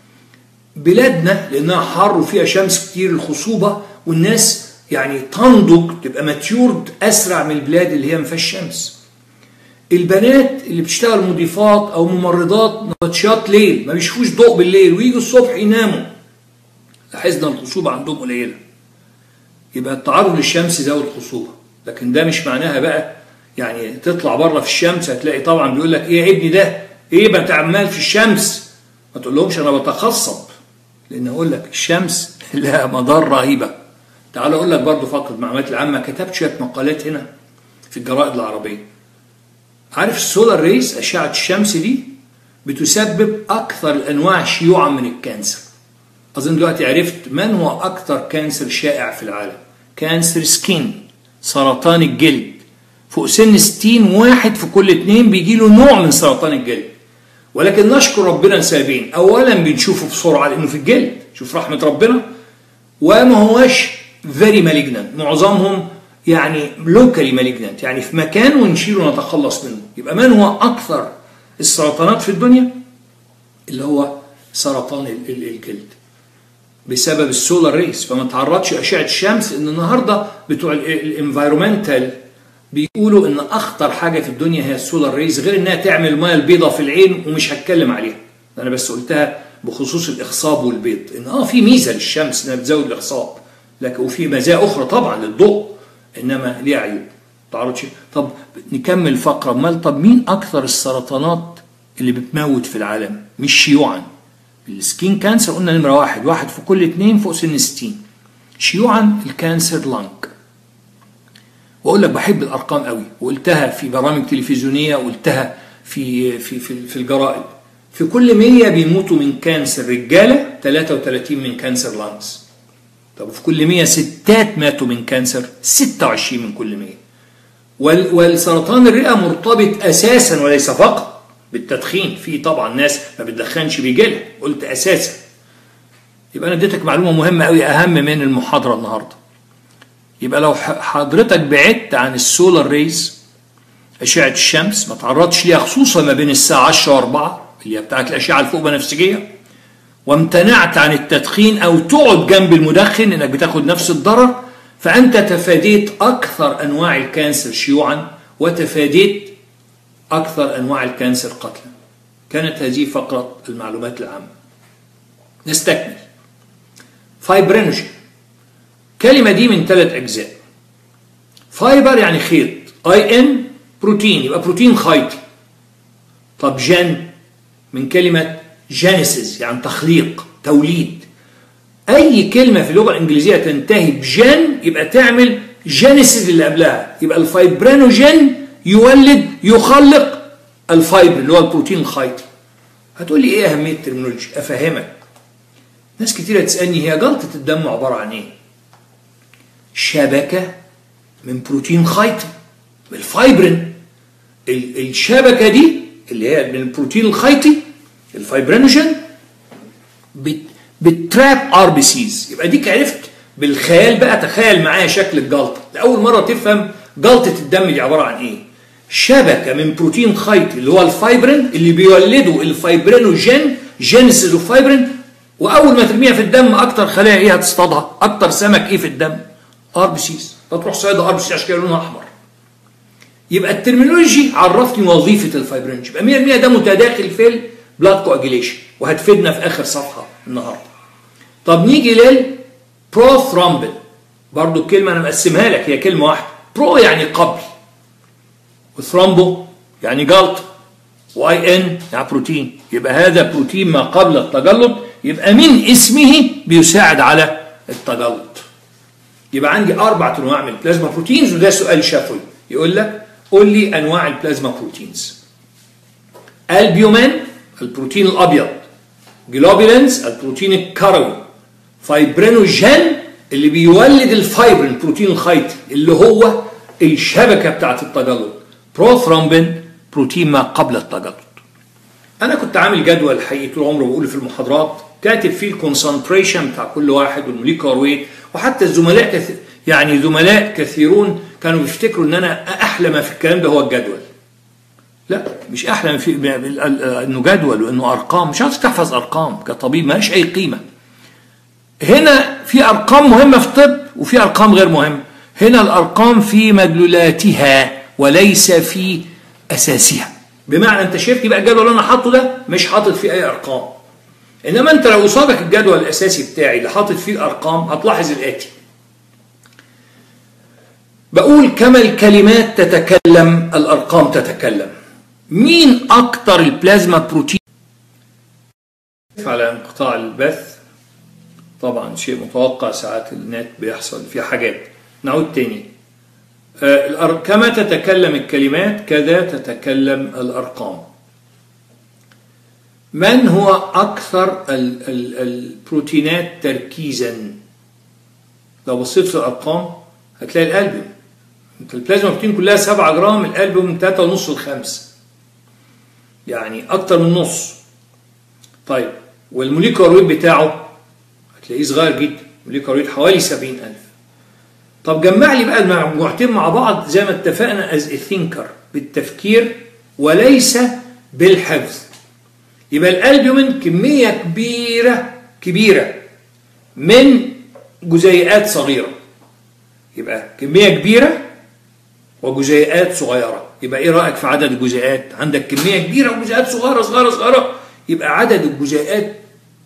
بلادنا لانها حر وفيها شمس كتير الخصوبه والناس يعني تنضج تبقى ماتيورد اسرع من البلاد اللي هي ما فيهاش شمس البنات اللي بتشتغل مضيفات او ممرضات نبطشات ليل ما بيشوفوش ضوء بالليل ويجوا الصبح يناموا لاحظنا الخصوبه عندهم قليله يبقى التعرض للشمس زود الخصوبه لكن ده مش معناها بقى يعني تطلع بره في الشمس هتلاقي طبعا بيقول لك ايه يا ابني ده ايه ما انت عمال في الشمس ما تقولهمش انا بتخصب لان اقول لك الشمس لها مضار رهيبه تعال اقول لك برضه فقره المعلومات العامه كتبت شويه مقالات هنا في الجرائد العربيه عارف السولار ريز اشعه الشمس دي بتسبب اكثر الانواع شيوعا من الكانسر اظن دلوقتي عرفت من هو اكثر كانسر شائع في العالم كانسر سكين سرطان الجلد فوق سن 60 واحد في كل اتنين بيجي له نوع من سرطان الجلد ولكن نشكر ربنا لسببين اولا بنشوفه بسرعه لانه في الجلد شوف رحمه ربنا وما هوش فيري مالجنانت معظمهم يعني لوكالي مالجنانت يعني في مكان ونشيله ونتخلص منه يبقى من هو اكثر السرطانات في الدنيا اللي هو سرطان الجلد بسبب السولار ريس فما تعرضش اشعه الشمس ان النهارده بتوع الانفايرمنتال بيقولوا ان اخطر حاجه في الدنيا هي السولار ريز غير انها تعمل الميه البيضاء في العين ومش هتكلم عليها انا بس قلتها بخصوص الاخصاب والبيض ان اه في ميزه للشمس انها بتزود الاخصاب لكن وفي مزايا اخرى طبعا للضوء انما ليها عيوب تعرضش طب نكمل الفقره امال طب مين اكثر السرطانات اللي بتموت في العالم مش شيوعا السكين كانسر قلنا نمره واحد واحد في كل اتنين فوق سن 60 شيوعا الكانسر لانج واقول لك بحب الارقام قوي وقلتها في برامج تلفزيونيه وقلتها في في في, في الجرائد في كل 100 بيموتوا من كانسر رجاله 33 من كانسر لانجز طب في كل 100 ستات ماتوا من كانسر 26 من كل 100 وال والسرطان الرئه مرتبط اساسا وليس فقط بالتدخين في طبعا ناس ما بتدخنش بيجيلها قلت اساسا يبقى انا اديتك معلومه مهمه قوي اهم من المحاضره النهارده يبقى لو حضرتك بعدت عن السولار ريز اشعه الشمس ما تعرضش ليها خصوصا ما بين الساعه 10 و4 اللي هي بتاعت الاشعه الفوق بنفسجيه وامتنعت عن التدخين او تقعد جنب المدخن انك بتاخد نفس الضرر فانت تفاديت اكثر انواع الكانسر شيوعا وتفاديت اكثر انواع الكانسر قتلا كانت هذه فقره المعلومات العامه نستكمل فايبرينوجين كلمة دي من ثلاث أجزاء فايبر يعني خيط اي ان بروتين يبقى بروتين خيطي طب جن من كلمة جينيسيس يعني تخليق توليد أي كلمة في اللغة الإنجليزية تنتهي بجن يبقى تعمل جينيسيس اللي قبلها يبقى الفايبرينوجين يولد يخلق الفايبر اللي هو البروتين الخيطي هتقول لي ايه اهميه الترمينولوجي افهمك ناس كتيره تسالني هي جلطه الدم عباره عن ايه شبكة من بروتين خيطي من الفايبرين الشبكة دي اللي هي من البروتين الخيطي الفايبرينوجين بتراب ار بي سيز يبقى ديك عرفت بالخيال بقى تخيل معايا شكل الجلطة لأول مرة تفهم جلطة الدم دي عبارة عن ايه شبكة من بروتين خيطي اللي هو الفايبرين اللي بيولدوا الفايبرينوجين جينيسيس وفايبرين واول ما ترميها في الدم اكتر خلايا ايه هتصطادها اكتر سمك ايه في الدم ار بي سيز فتروح صيادة ار بي سي عشان كده لونها احمر يبقى الترمينولوجي عرفني وظيفه الفايبرينج يبقى 100% ده متداخل في البلاد كواجيليشن وهتفيدنا في اخر صفحه النهارده طب نيجي للبروثرومبين برضو الكلمه انا مقسمها لك هي كلمه واحده برو يعني قبل وثرومبو يعني جلط واي ان يعني بروتين يبقى هذا بروتين ما قبل التجلط يبقى من اسمه بيساعد على التجلط يبقى عندي اربع انواع من البلازما بروتينز وده سؤال شفوي يقول لك قول لي انواع البلازما بروتينز البيومين البروتين الابيض جلوبولينز البروتين الكروي فايبرينوجين اللي بيولد الفايبرين البروتين الخيطي اللي هو الشبكه بتاعت التجلط بروثرومبين بروتين ما قبل التجلط انا كنت عامل جدول حقيقي طول عمري بقوله في المحاضرات كاتب فيه الكونسنتريشن بتاع كل واحد والموليكولار ويت وحتى الزملاء كثير يعني زملاء كثيرون كانوا بيفتكروا ان انا احلى ما في الكلام ده هو الجدول لا مش احلى ما في انه جدول وانه ارقام مش عايز تحفظ ارقام كطبيب مالهاش اي قيمه هنا في ارقام مهمه في الطب وفي ارقام غير مهمه هنا الارقام في مدلولاتها وليس في اساسها بمعنى انت شايفني بقى الجدول اللي انا حاطه ده مش حاطط فيه اي ارقام انما انت لو قصادك الجدول الاساسي بتاعي اللي حاطط فيه الارقام هتلاحظ الاتي بقول كما الكلمات تتكلم الارقام تتكلم مين اكتر البلازما بروتين على انقطاع البث طبعا شيء متوقع ساعات النت بيحصل في حاجات نعود تاني كما تتكلم الكلمات كذا تتكلم الارقام من هو أكثر ال ال البروتينات تركيزا لو بصيت في الأرقام هتلاقي القلب انت البلازما بروتين كلها 7 جرام القلب من 3 ونص ل 5 يعني أكتر من نص طيب والموليكولار ويت بتاعه هتلاقيه صغير جدا الموليكولار ويت حوالي 70000 طب جمع لي بقى المجموعتين مع بعض زي ما اتفقنا از ثينكر بالتفكير وليس بالحفظ يبقى الالبومين كميه كبيره كبيره من جزيئات صغيره يبقى كميه كبيره وجزيئات صغيره يبقى ايه رايك في عدد الجزيئات عندك كميه كبيره وجزيئات صغيره صغيره صغيره يبقى عدد الجزيئات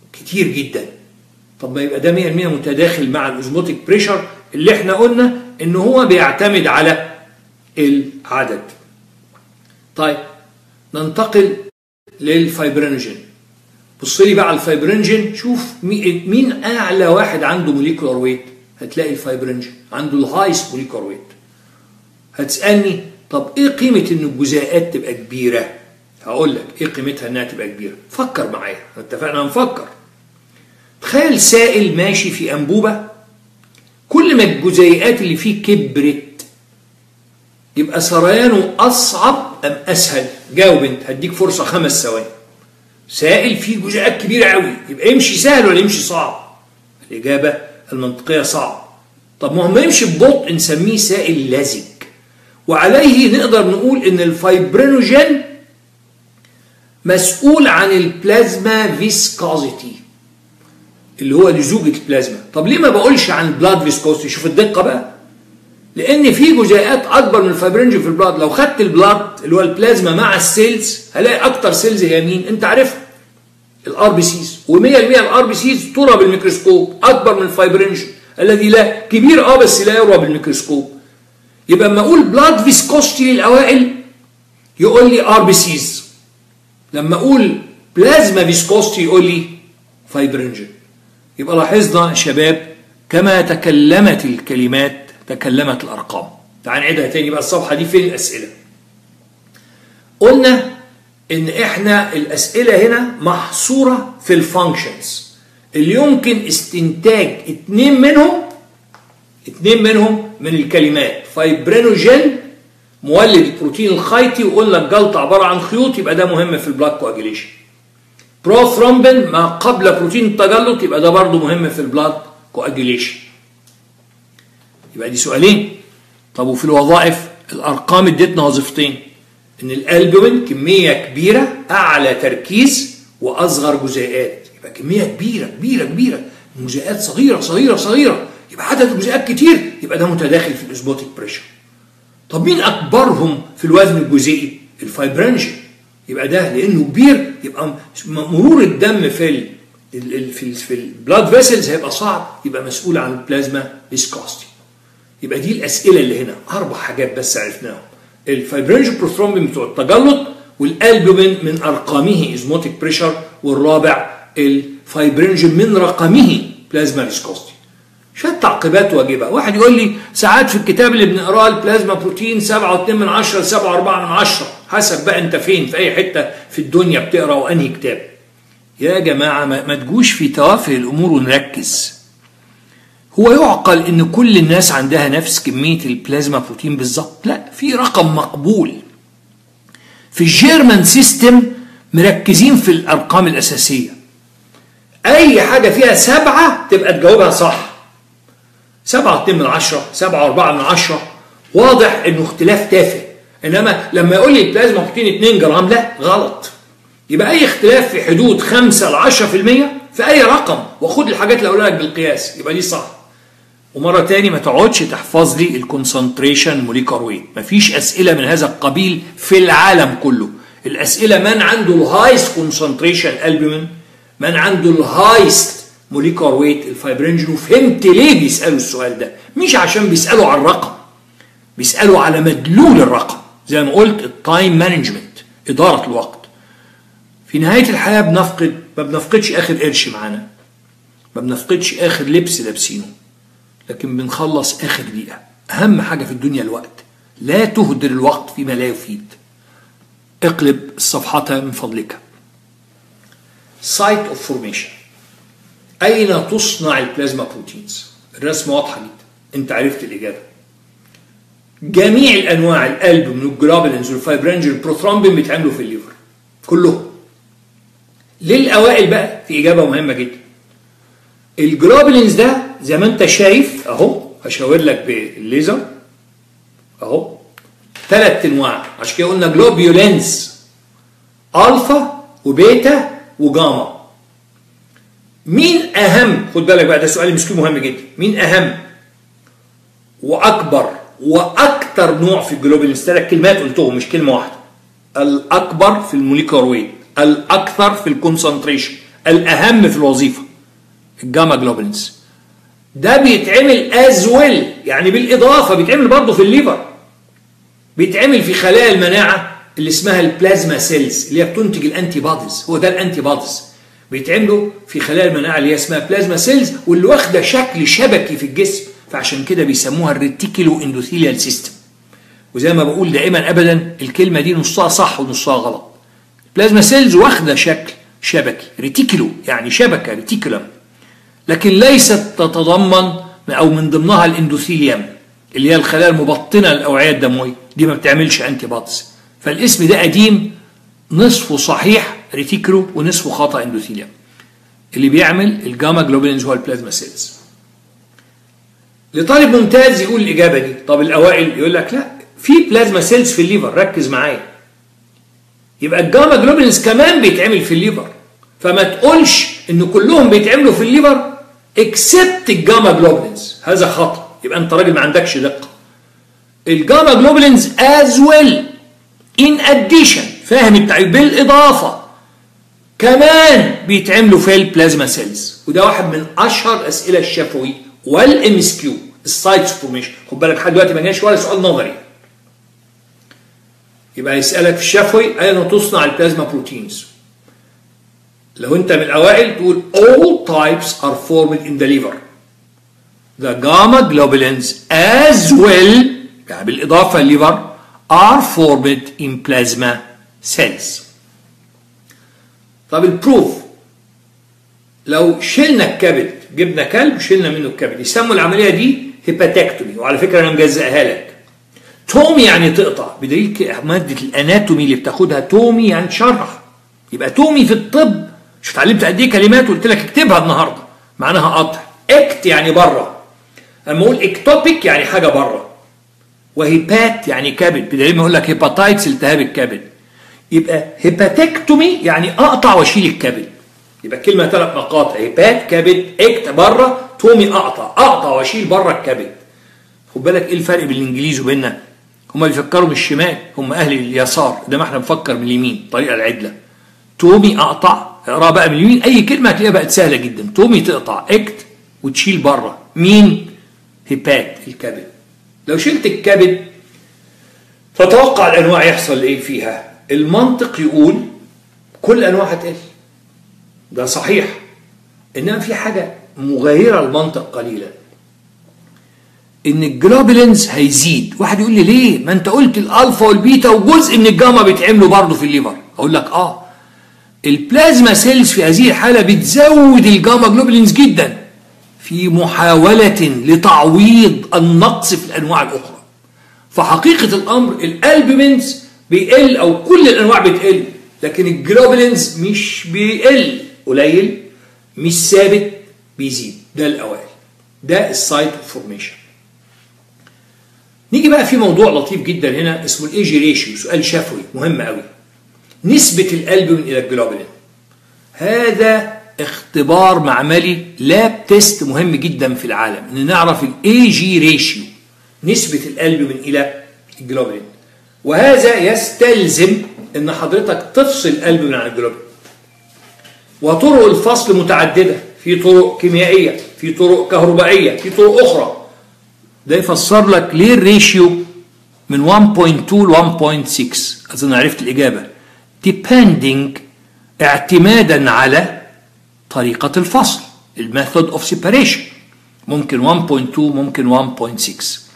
كتير جدا طب ما يبقى ده 100% متداخل مع الاوزموتيك بريشر اللي احنا قلنا ان هو بيعتمد على العدد طيب ننتقل للفايبرينوجين بص لي بقى على الفايبرينجين شوف مين اعلى واحد عنده موليكولار ويت هتلاقي الفايبرينجين عنده الهايست موليكولار ويت هتسالني طب ايه قيمه ان الجزيئات تبقى كبيره هقول لك ايه قيمتها انها تبقى كبيره فكر معايا اتفقنا هنفكر تخيل سائل ماشي في انبوبه كل ما الجزيئات اللي فيه كبرت يبقى سريانه اصعب ام اسهل جاوب انت هديك فرصه خمس ثواني سائل فيه جزيئات كبيره قوي يبقى يمشي سهل ولا يمشي صعب الاجابه المنطقيه صعب طب ما هو ما يمشي ببطء نسميه سائل لزج وعليه نقدر نقول ان الفايبرينوجين مسؤول عن البلازما فيسكوزيتي اللي هو لزوجة البلازما طب ليه ما بقولش عن بلاد فيسكوزيتي شوف الدقة بقى لان في جزيئات اكبر من الفايبرينجين في البلاد لو خدت البلاد اللي هو البلازما مع السيلز هلاقي اكتر سيلز هي مين انت عارفها الار بي سيز و100% الار بي سيز ترى بالميكروسكوب اكبر من الفايبرينجين الذي لا كبير اه بس لا يرى بالميكروسكوب يبقى اما اقول بلاد فيسكوستي للاوائل يقول لي ار بي سيز لما اقول بلازما فيسكوستي يقول لي فايبرينجين يبقى لاحظنا يا شباب كما تكلمت الكلمات تكلمت الارقام تعال نعيدها تاني بقى الصفحه دي فين الاسئله قلنا ان احنا الاسئله هنا محصوره في الفانكشنز اللي يمكن استنتاج اتنين منهم اتنين منهم من الكلمات فايبرينوجين مولد البروتين الخيطي وقلنا الجلطة عبارة عن خيوط يبقى ده مهم في البلاك كواجيليشن بروثرومبين ما قبل بروتين التجلط يبقى ده برضه مهم في البلاد كواجيليشن يبقى دي سؤالين طب وفي الوظائف الارقام ادتنا وظيفتين ان الالبومين كميه كبيره اعلى تركيز واصغر جزيئات يبقى كميه كبيره كبيره كبيره جزيئات صغيره صغيره صغيره يبقى عدد الجزيئات كتير يبقى ده متداخل في الاسبوتيك بريشر طب مين اكبرهم في الوزن الجزيئي الفايبرينجين يبقى ده لانه كبير يبقى مرور الدم في ال في ال في البلاد فيسلز هيبقى صعب يبقى مسؤول عن البلازما فيسكوستي يبقى دي الاسئله اللي هنا اربع حاجات بس عرفناهم الفايبرينجين بروثرومبين بتوع التجلط والالبومين من ارقامه ازموتيك بريشر والرابع الفايبرينجين من رقمه بلازما فيسكوستي شويه تعقيبات واجبه واحد يقول لي ساعات في الكتاب اللي بنقراه البلازما بروتين 7.2 من 10 ل 7.4 من 10 حسب بقى انت فين في اي حته في الدنيا بتقرا وانهي كتاب يا جماعه ما تجوش في توافه الامور ونركز هو يعقل ان كل الناس عندها نفس كميه البلازما بروتين بالظبط لا في رقم مقبول في الجيرمان سيستم مركزين في الارقام الاساسيه اي حاجه فيها سبعه تبقى تجاوبها صح سبعة اتنين من عشرة سبعة أربعة من عشرة واضح إنه اختلاف تافه إنما لما يقول لي البلازما بروتين 2 جرام لا غلط يبقى أي اختلاف في حدود 5 ل 10% في أي رقم وخد الحاجات اللي أقولها لك بالقياس يبقى دي صح ومرة تاني ما تقعدش تحفظ لي الكونسنتريشن موليكار ويت مفيش أسئلة من هذا القبيل في العالم كله الأسئلة من عنده الهايست كونسنتريشن البومين من عنده الهايست موليكار ويت الفايبرينجين وفهمت ليه بيسالوا السؤال ده مش عشان بيسالوا على الرقم بيسالوا على مدلول الرقم زي ما قلت التايم مانجمنت اداره الوقت في نهايه الحياه بنفقد ما بنفقدش اخر قرش معانا ما بنفقدش اخر لبس لابسينه لكن بنخلص اخر دقيقه اهم حاجه في الدنيا الوقت لا تهدر الوقت فيما لا يفيد اقلب الصفحة من فضلك site of formation أين تصنع البلازما بروتينز الرسمة واضحة جدا أنت عرفت الإجابة جميع الأنواع القلب من الجلوبولينز والفايبرينجين والبروثرومبين بيتعملوا في الليفر كلهم للأوائل بقى في إجابة مهمة جدا الجلوبولينز ده زي ما أنت شايف أهو هشاور لك بالليزر أهو ثلاث أنواع عشان كده قلنا جلوبيولينز ألفا وبيتا وجاما مين اهم خد بالك بقى ده سؤال مسكين مهم جدا مين اهم واكبر واكثر نوع في الجلوبولينز ثلاث كلمات قلتهم مش كلمه واحده الاكبر في الموليكولار ويت الاكثر في الكونسنتريشن الاهم في الوظيفه الجاما جلوبولينز ده بيتعمل از ويل يعني بالاضافه بيتعمل برضه في الليفر بيتعمل في خلايا المناعه اللي اسمها البلازما سيلز اللي هي بتنتج الانتي بوديز هو ده الانتي بوديز بيتعملوا في خلايا المناعه اللي هي اسمها بلازما سيلز واللي واخده شكل شبكي في الجسم فعشان كده بيسموها الريتيكولو اندوثيليال سيستم وزي ما بقول دائما ابدا الكلمه دي نصها صح ونصها غلط بلازما سيلز واخده شكل شبكي ريتيكولو يعني شبكه ريتيكولم لكن ليست تتضمن او من ضمنها الاندوثيليوم اللي هي الخلايا المبطنه للاوعيه الدمويه دي ما بتعملش انتي بوديز فالاسم ده قديم نصفه صحيح ريتيكولو ونصفه خطا اندوثيليوم اللي بيعمل الجاما جلوبولينز هو البلازما سيلز لطالب ممتاز يقول الاجابه دي طب الاوائل يقول لك لا في بلازما سيلز في الليفر ركز معايا يبقى الجاما جلوبولينز كمان بيتعمل في الليفر فما تقولش ان كلهم بيتعملوا في الليفر اكسبت الجاما جلوبولينز هذا خطا يبقى انت راجل ما عندكش دقه الجاما جلوبولينز از ويل ان اديشن فاهم التعريف بالاضافه كمان بيتعملوا في البلازما سيلز وده واحد من اشهر اسئله الشفوي والام اس كيو السايتس فورميشن خد بالك لحد دلوقتي ما جاش ولا سؤال نظري يبقى يسالك في الشفوي اين تصنع البلازما بروتينز لو انت من الاوائل تقول all types are formed in the liver the gamma globulins as well يعني بالاضافه الليفر are formed in plasma cells طب البروف لو شلنا الكبد جبنا كلب وشلنا منه الكبد يسموا العمليه دي هيباتكتومي وعلى فكره انا مجزئها لك تومي يعني تقطع بدليل ماده الاناتومي اللي بتاخدها تومي يعني تشرح يبقى تومي في الطب شوف اتعلمت قد ايه كلمات وقلت لك اكتبها النهارده معناها قطع اكت يعني بره اما اقول اكتوبيك يعني حاجه بره وهيبات يعني كبد بدليل ما اقول لك هيباتايتس التهاب الكبد يبقى هيباتكتومي يعني اقطع واشيل الكبد يبقى الكلمه ثلاث مقاطع هيبات كبد اكت بره تومي اقطع اقطع واشيل بره الكبد خد بالك ايه الفرق بين الانجليز وبيننا هم بيفكروا من الشمال هم اهل اليسار ده ما احنا بنفكر من اليمين الطريقه العدله تومي اقطع اقرا بقى من اليمين اي كلمه هتلاقيها بقت سهله جدا تومي تقطع اكت وتشيل بره مين هيبات الكبد لو شلت الكبد فتوقع الانواع يحصل ايه فيها المنطق يقول كل انواع هتقل ده صحيح انما في حاجه مغايره المنطق قليلا ان الجلوبولينز هيزيد واحد يقول لي ليه ما انت قلت الالفا والبيتا وجزء من الجاما بيتعملوا برضه في الليفر اقول لك اه البلازما سيلز في هذه الحاله بتزود الجاما جلوبولينز جدا في محاوله لتعويض النقص في الانواع الاخرى فحقيقه الامر الالبومينز بيقل او كل الانواع بتقل لكن الجلوبولينز مش بيقل قليل مش ثابت بيزيد ده الاوائل ده السايت فورميشن نيجي بقى في موضوع لطيف جدا هنا اسمه الايجي ريشيو سؤال شفوي مهم قوي نسبة الألبومين إلى الجلوبولين هذا اختبار معملي لاب تيست مهم جدا في العالم ان نعرف الاي جي ريشيو نسبة الألبومين إلى الجلوبولين وهذا يستلزم ان حضرتك تفصل الألبومين عن الجلوبولين وطرق الفصل متعددة في طرق كيميائية في طرق كهربائية في طرق أخرى ده يفسر لك ليه الريشيو من 1.2 ل 1.6 أظن عرفت الإجابة depending اعتمادا على طريقة الفصل الميثود اوف سيبريشن ممكن 1.2 ممكن 1.6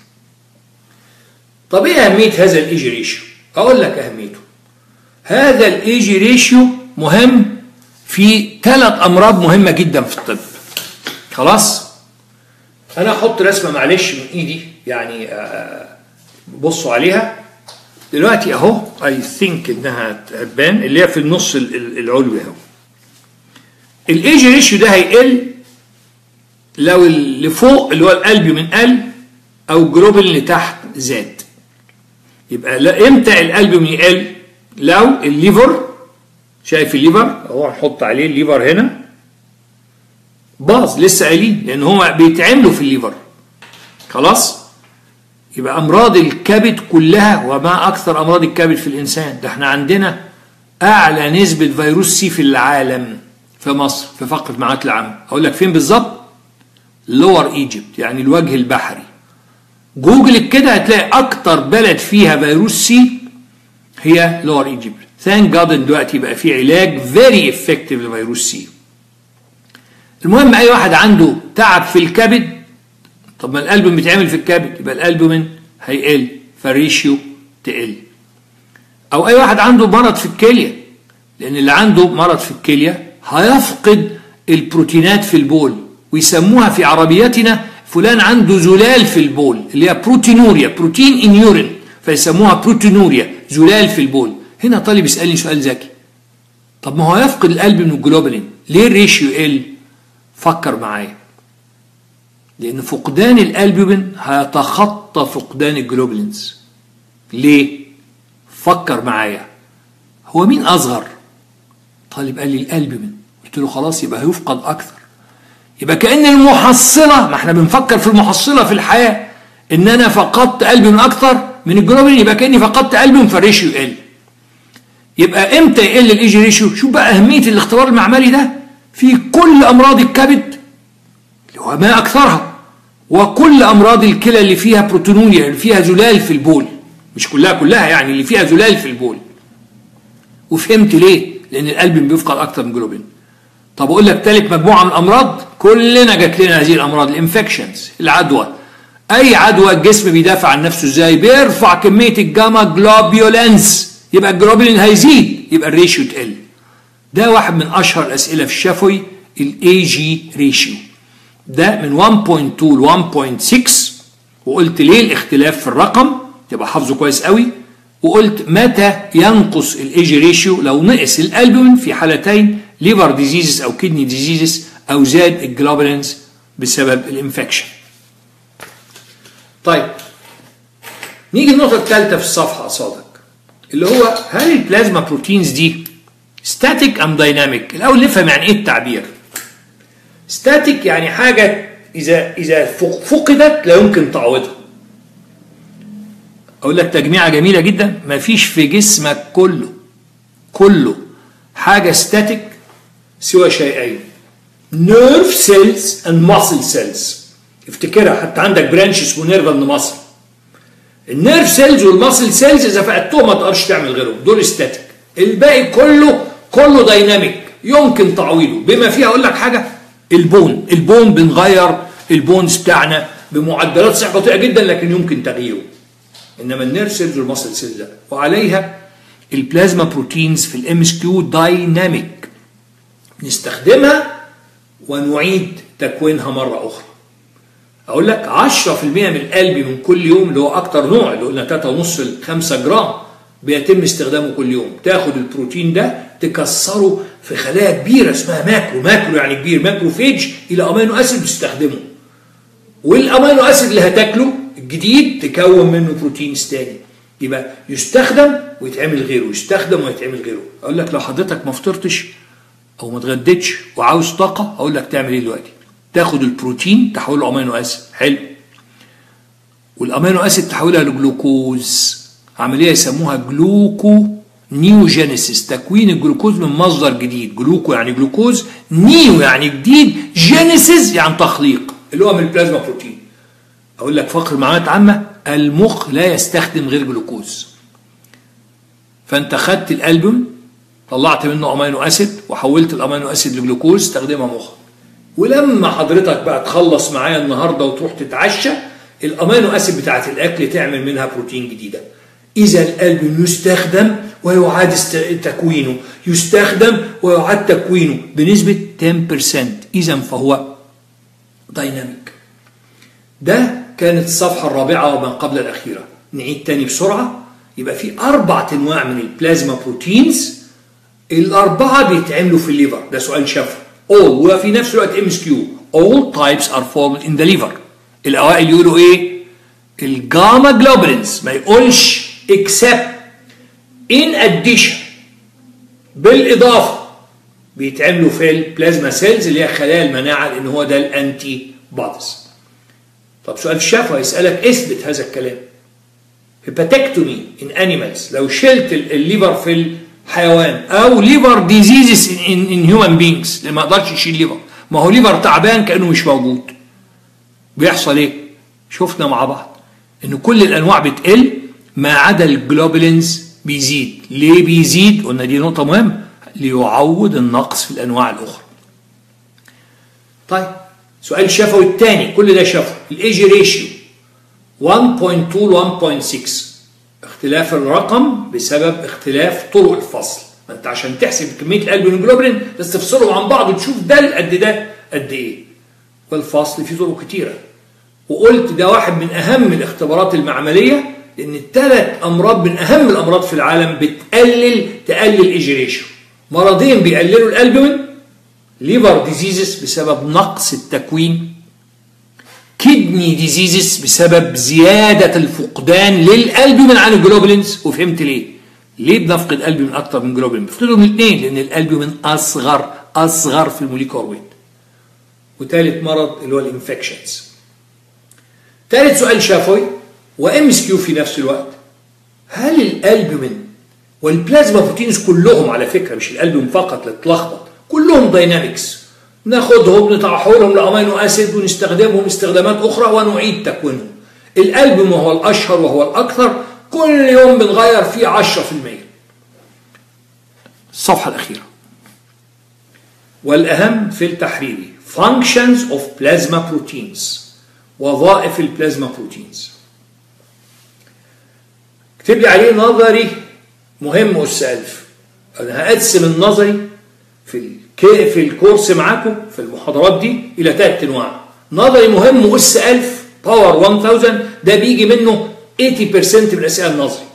طب ايه أهمية هذا الايجي ريشيو؟ أقول لك أهميته هذا الايجي ريشيو مهم في ثلاث أمراض مهمة جدا في الطب خلاص؟ أنا هحط رسمة معلش من إيدي يعني بصوا عليها دلوقتي اهو اي ثينك انها هتبان اللي هي في النص العلوي اهو الايج ريشيو ده هيقل لو اللي فوق اللي هو القلب من قل او الجلوبين اللي تحت زاد يبقى لا امتى القلب من يقل لو الليفر شايف الليفر اهو هنحط عليه الليفر هنا باظ لسه قايلين لان هو بيتعملوا في الليفر خلاص يبقى امراض الكبد كلها وما اكثر امراض الكبد في الانسان ده احنا عندنا اعلى نسبه فيروس سي في العالم في مصر في فقره معات العام اقول لك فين بالظبط لور ايجيبت يعني الوجه البحري جوجل كده هتلاقي اكتر بلد فيها فيروس سي هي لور ايجيبت ثانك جاد ان دلوقتي بقى في علاج فيري افكتيف لفيروس سي المهم اي واحد عنده تعب في الكبد طب ما القلب بيتعمل في الكبد يبقى القلب من هيقل فالريشيو تقل او اي واحد عنده مرض في الكليه لان اللي عنده مرض في الكليه هيفقد البروتينات في البول ويسموها في عربيتنا فلان عنده زلال في البول اللي هي بروتينوريا بروتين ان يورين فيسموها بروتينوريا زلال في البول هنا طالب يسالني سؤال ذكي طب ما هو يفقد القلب من الجلوبولين ليه الريشيو يقل فكر معايا لان فقدان الالبومين هيتخطى فقدان الجلوبولينز ليه فكر معايا هو مين اصغر طالب قال لي الالبومين قلت له خلاص يبقى هيفقد اكثر يبقى كان المحصله ما احنا بنفكر في المحصله في الحياه ان انا فقدت البومين اكثر من الجلوبولين يبقى كاني فقدت البومين فالريشيو يقل يبقى امتى يقل الايجي ريشيو شوف بقى اهميه الاختبار المعملي ده في كل امراض الكبد وما اكثرها وكل امراض الكلى اللي فيها بروتونوريا اللي فيها زلال في البول مش كلها كلها يعني اللي فيها زلال في البول وفهمت ليه لان القلب بيفقد اكتر من جلوبين طب اقول لك ثالث مجموعه من الامراض كلنا جات لنا هذه الامراض الانفكشنز العدوى اي عدوى الجسم بيدافع عن نفسه ازاي بيرفع كميه الجاما جلوبيولانس يبقى الجلوبولين هيزيد يبقى الريشيو تقل ده واحد من اشهر الاسئله في الشفوي الاي جي ريشيو ده من 1.2 ل 1.6 وقلت ليه الاختلاف في الرقم تبقى حافظه كويس قوي وقلت متى ينقص الاي جي ريشيو لو نقص الالبومين في حالتين ليفر ديزيزز او كدني ديزيزز او زاد الجلوبولينز بسبب الانفكشن طيب نيجي النقطه الثالثه في الصفحه قصادك اللي هو هل البلازما بروتينز دي ستاتيك ام دايناميك الاول نفهم يعني ايه التعبير ستاتيك يعني حاجه اذا اذا فقدت لا يمكن تعويضها اقول لك تجميعه جميله جدا ما فيش في جسمك كله كله حاجه ستاتيك سوى شيئين نيرف سيلز اند ماسل سيلز افتكرها حتى عندك برانش اسمه نيرف اند ماسل النيرف سيلز والماسل سيلز اذا فقدتهم ما تقدرش تعمل غيرهم دول ستاتيك الباقي كله كله دايناميك يمكن تعويضه بما فيها اقول لك حاجه البون البون بنغير البونز بتاعنا بمعدلات صحة بطيئة جدا لكن يمكن تغييره انما النيرف سيلز والماسل سيلز لا وعليها البلازما بروتينز في الام اس كيو دايناميك نستخدمها ونعيد تكوينها مرة أخرى أقول لك 10% من القلب من كل يوم اللي هو أكتر نوع اللي قلنا 3.5 ل 5 جرام بيتم استخدامه كل يوم تاخد البروتين ده تكسره في خلايا كبيرة اسمها ماكرو ماكرو يعني كبير ماكروفيج إلى أمينو أسيد تستخدمه والأمينو أسيد اللي هتاكله الجديد تكون منه بروتينز تاني يبقى يستخدم ويتعمل غيره يستخدم ويتعمل غيره اقول لك لو حضرتك ما فطرتش او ما اتغديتش وعاوز طاقه اقول لك تعمل ايه دلوقتي تاخد البروتين تحوله امينو اسيد حلو والامينو اسيد تحولها لجلوكوز عمليه يسموها جلوكو نيوجينيسيس تكوين الجلوكوز من مصدر جديد جلوكو يعني جلوكوز نيو يعني جديد جينيسيس يعني تخليق اللي هو من البلازما بروتين اقول لك فقر معلومات عامه المخ لا يستخدم غير جلوكوز فانت خدت الالبوم طلعت منه امينو اسيد وحولت الامينو اسيد لجلوكوز استخدمها مخ ولما حضرتك بقى تخلص معايا النهارده وتروح تتعشى الامينو اسيد بتاعت الاكل تعمل منها بروتين جديده اذا الالبوم يستخدم ويعاد تكوينه يستخدم ويعاد تكوينه بنسبه 10% اذا فهو دايناميك ده كانت الصفحة الرابعة وما قبل الأخيرة نعيد تاني بسرعة يبقى في أربع أنواع من البلازما بروتينز الأربعة بيتعملوا في الليفر ده سؤال شفوي all وفي نفس الوقت ام اس كيو all types are formed in the liver الأوائل يقولوا إيه؟ الجاما جلوبولينز ما يقولش except in addition بالإضافة بيتعملوا في البلازما سيلز اللي هي خلايا المناعة لأن هو ده الأنتي بوديز طب سؤال الشفوي يسألك اثبت هذا الكلام هيباتكتومي ان انيمالز لو شلت الليفر في حيوان او ليفر ديزيزز ان ان هيومن بينجز اللي ما يقدرش يشيل ليفر ما هو ليفر تعبان كانه مش موجود بيحصل ايه شفنا مع بعض ان كل الانواع بتقل ما عدا الجلوبولينز بيزيد ليه بيزيد قلنا دي نقطه مهمه ليعوض النقص في الانواع الاخرى طيب سؤال شفوي الثاني كل ده شفوي الايجي ريشيو 1.2 ل 1.6 اختلاف الرقم بسبب اختلاف طرق الفصل ما انت عشان تحسب كميه الالبومين بس تفصلهم عن بعض وتشوف ده قد ده قد ايه والفصل فيه طرق كتيره وقلت ده واحد من اهم الاختبارات المعمليه لان الثلاث امراض من اهم الامراض في العالم بتقلل تقلل ايجي ريشيو مرضين بيقللوا الالبومين ليفر ديزيزز بسبب نقص التكوين كدني ديزيزز بسبب زيادة الفقدان للألبومين عن الجلوبولينز وفهمت ليه ليه بنفقد ألبومين أكتر من جلوبولين بنفقدهم الاثنين لأن الألبومين أصغر أصغر في الموليكول ويت وثالث مرض اللي هو الانفكشنز ثالث سؤال شافوي وام اس كيو في نفس الوقت هل الألبومين والبلازما بروتينز كلهم على فكرة مش الألبومين فقط لا تلخبط كلهم داينامكس ناخدهم نطرحهم لامينو اسيد ونستخدمهم استخدامات اخرى ونعيد تكوينهم القلب وهو الاشهر وهو الاكثر كل يوم بنغير فيه 10% الصفحه الاخيره والاهم في التحريري functions of plasma proteins وظائف البلازما بروتينز اكتب لي عليه نظري مهم اس 1000 انا هقسم النظري في في الكورس معاكم في المحاضرات دي الى ثلاث انواع نظري مهم اس 1000 باور 1000 ده بيجي منه 80% من الاسئله النظري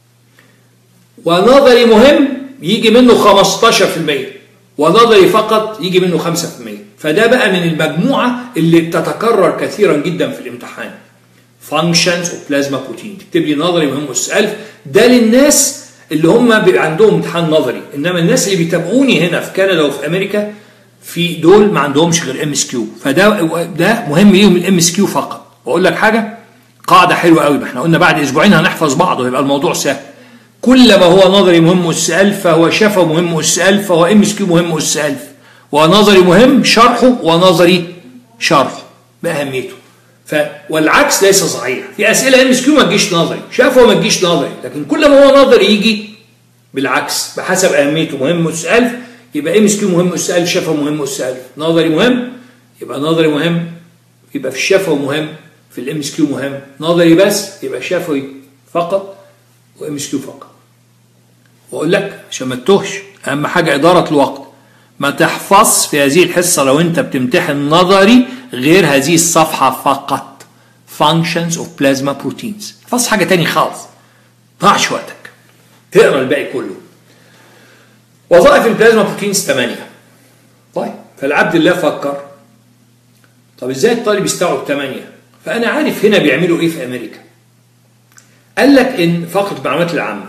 ونظري مهم يجي منه 15% ونظري فقط يجي منه 5% فده بقى من المجموعه اللي بتتكرر كثيرا جدا في الامتحان functions of plasma protein تكتب لي نظري مهم اس 1000 ده للناس اللي هم بيبقى عندهم امتحان نظري انما الناس اللي بيتابعوني هنا في كندا وفي امريكا في دول ما عندهمش غير ام اس كيو فده ده مهم ليهم الام اس كيو فقط واقول لك حاجه قاعده حلوه قوي ما احنا قلنا بعد اسبوعين هنحفظ بعض ويبقى الموضوع سهل كل ما هو نظري مهم اس 1000 فهو شفا مهم اس 1000 فهو ام اس كيو مهم اس 1000 ونظري مهم شرحه ونظري شرحه باهميته ف والعكس ليس صحيح في اسئله ام اس كيو ما تجيش نظري شافه ما تجيش نظري لكن كل ما هو نظري يجي بالعكس بحسب اهميته مهم اس 1000 يبقى ام اس كيو مهم اس 1000 شفا مهم اس 1000 نظري مهم يبقى نظري مهم يبقى في الشفا مهم في الام اس كيو مهم نظري بس يبقى شفوي فقط وام اس كيو فقط واقول لك عشان ما تتوهش اهم حاجه اداره الوقت ما تحفظ في هذه الحصه لو انت بتمتحن نظري غير هذه الصفحه فقط functions of plasma proteins احفظ حاجه تاني خالص ضاعش وقتك تقرا الباقي كله وظائف البلازما بروتينز 8 طيب فالعبد الله فكر طب ازاي الطالب يستوعب 8 فانا عارف هنا بيعملوا ايه في امريكا قال لك ان فقط المعلومات العامه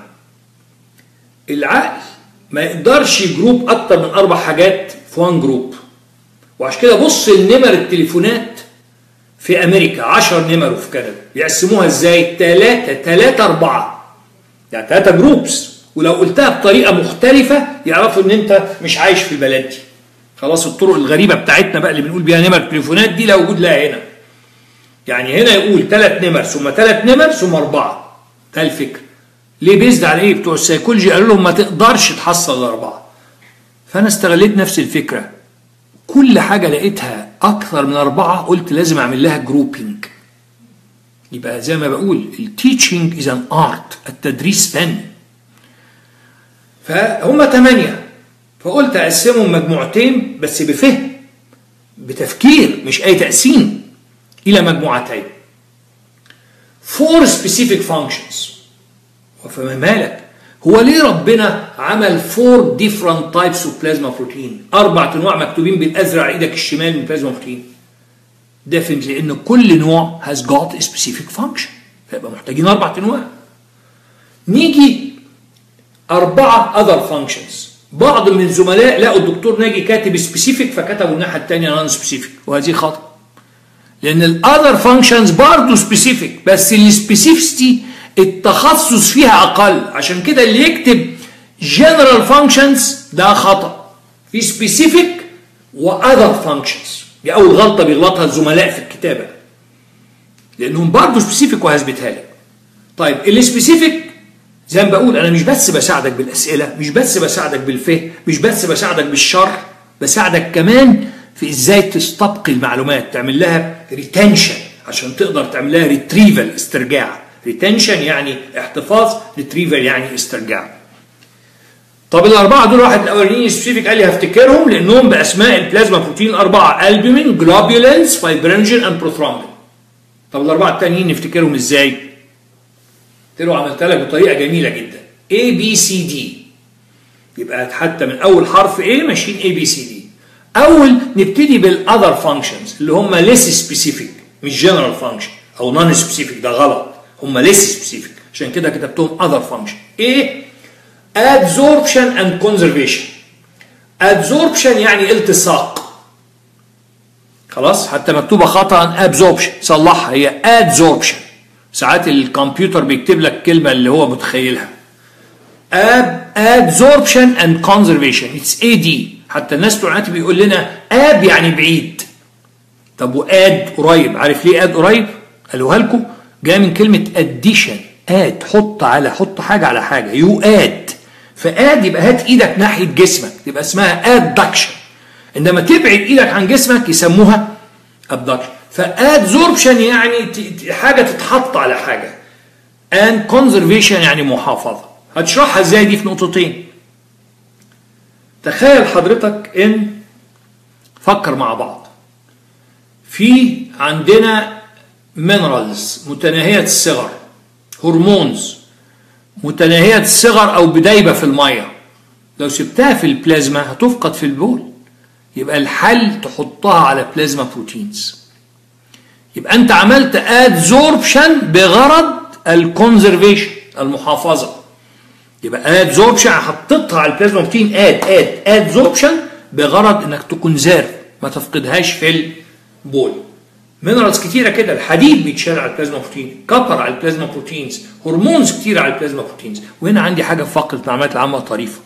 العقل ما يقدرش جروب اكتر من اربع حاجات في وان جروب وعشان كده بص النمر التليفونات في امريكا 10 نمر وفي كندا يقسموها ازاي؟ ثلاثة ثلاثة أربعة يعني ثلاثة جروبس ولو قلتها بطريقة مختلفة يعرفوا إن أنت مش عايش في البلد دي خلاص الطرق الغريبة بتاعتنا بقى اللي بنقول بيها نمر التليفونات دي لا وجود لها هنا يعني هنا يقول ثلاث نمر ثم ثلاث نمر ثم أربعة ده الفكرة ليه بيزد على ايه بتوع السيكولوجي قالوا لهم ما تقدرش تحصل الأربعة فأنا استغليت نفس الفكرة كل حاجة لقيتها أكثر من أربعة قلت لازم أعمل لها جروبينج يبقى زي ما بقول التيتشنج از ان ارت التدريس فن فهم ثمانية فقلت أقسمهم مجموعتين بس بفهم بتفكير مش أي تقسيم إلى مجموعتين four specific functions وفما مالك هو ليه ربنا عمل فور ديفرنت تايبس اوف بلازما بروتين اربع انواع مكتوبين بالازرق على ايدك الشمال من بلازما بروتين ديفنتلي ان كل نوع هاز جوت سبيسيفيك فانكشن فيبقى محتاجين اربع انواع نيجي اربعه اذر فانكشنز بعض من الزملاء لقوا الدكتور ناجي كاتب سبيسيفيك فكتبوا الناحيه الثانيه نون سبيسيفيك وهذه خطا لان الاذر فانكشنز برضه سبيسيفيك بس السبيسيفيستي التخصص فيها اقل عشان كده اللي يكتب general functions ده خطأ في specific و other functions دي أول غلطة بيغلطها الزملاء في الكتابة لأنهم برضه specific وهثبتها لك طيب السبيسيفيك زي ما بقول أنا مش بس بساعدك بالأسئلة مش بس بساعدك بالفهم مش بس بساعدك بالشرح بساعدك كمان في ازاي تستبقي المعلومات تعمل لها ريتنشن عشان تقدر تعمل لها ريتريفل استرجاع ريتنشن يعني احتفاظ ريتريفل يعني استرجاع طب الاربعه دول واحد الاولانيين سبيسيفيك قال لي هفتكرهم لانهم باسماء البلازما بروتين الاربعه البومين جلوبولينز فايبرينجين اند بروثرومبين طب الاربعه التانيين نفتكرهم ازاي؟ قلت له عملتها لك بطريقه جميله جدا A B C D يبقى حتى من اول حرف A ماشيين A B C D اول نبتدي بالاذر فانكشنز اللي هم ليس سبيسيفيك مش جنرال فانكشن او نون سبيسيفيك ده غلط هم ليس سبيسيفيك عشان كده كتبتهم اذر فانكشن ايه adsorption and conservation adsorption يعني التصاق خلاص حتى مكتوبه خطا absorption صلحها هي adsorption ساعات الكمبيوتر بيكتب لك كلمه اللي هو متخيلها ab adsorption and conservation it's AD حتى الناس بتوع بيقول لنا اب يعني بعيد طب واد قريب عارف ليه اد قريب قالوها لكم جاي من كلمه اديشن اد حط على حط حاجه على حاجه يو اد فاد يبقى هات ايدك ناحيه جسمك تبقى اسمها ادكشن انما تبعد ايدك عن جسمك يسموها ابدكشن فادزوربشن يعني حاجه تتحط على حاجه and conservation يعني محافظه هتشرحها ازاي دي في نقطتين تخيل حضرتك ان فكر مع بعض في عندنا مينرالز متناهية الصغر هرمونز متناهية الصغر أو بدايبة في المية لو سبتها في البلازما هتفقد في البول يبقى الحل تحطها على بلازما بروتينز يبقى أنت عملت ادزوربشن بغرض الكونزرفيشن المحافظة يبقى ادزوربشن حطيتها على البلازما بروتين اد اد ادزوربشن بغرض انك تكونزيرف ما تفقدهاش في البول مينرالز كتيرة كده الحديد بيتشال على البلازما بروتين كبر على البلازما بروتينز هرمونز كتيرة على البلازما بروتينز وهنا عندي حاجة في فقرة المعلومات العامة طريفة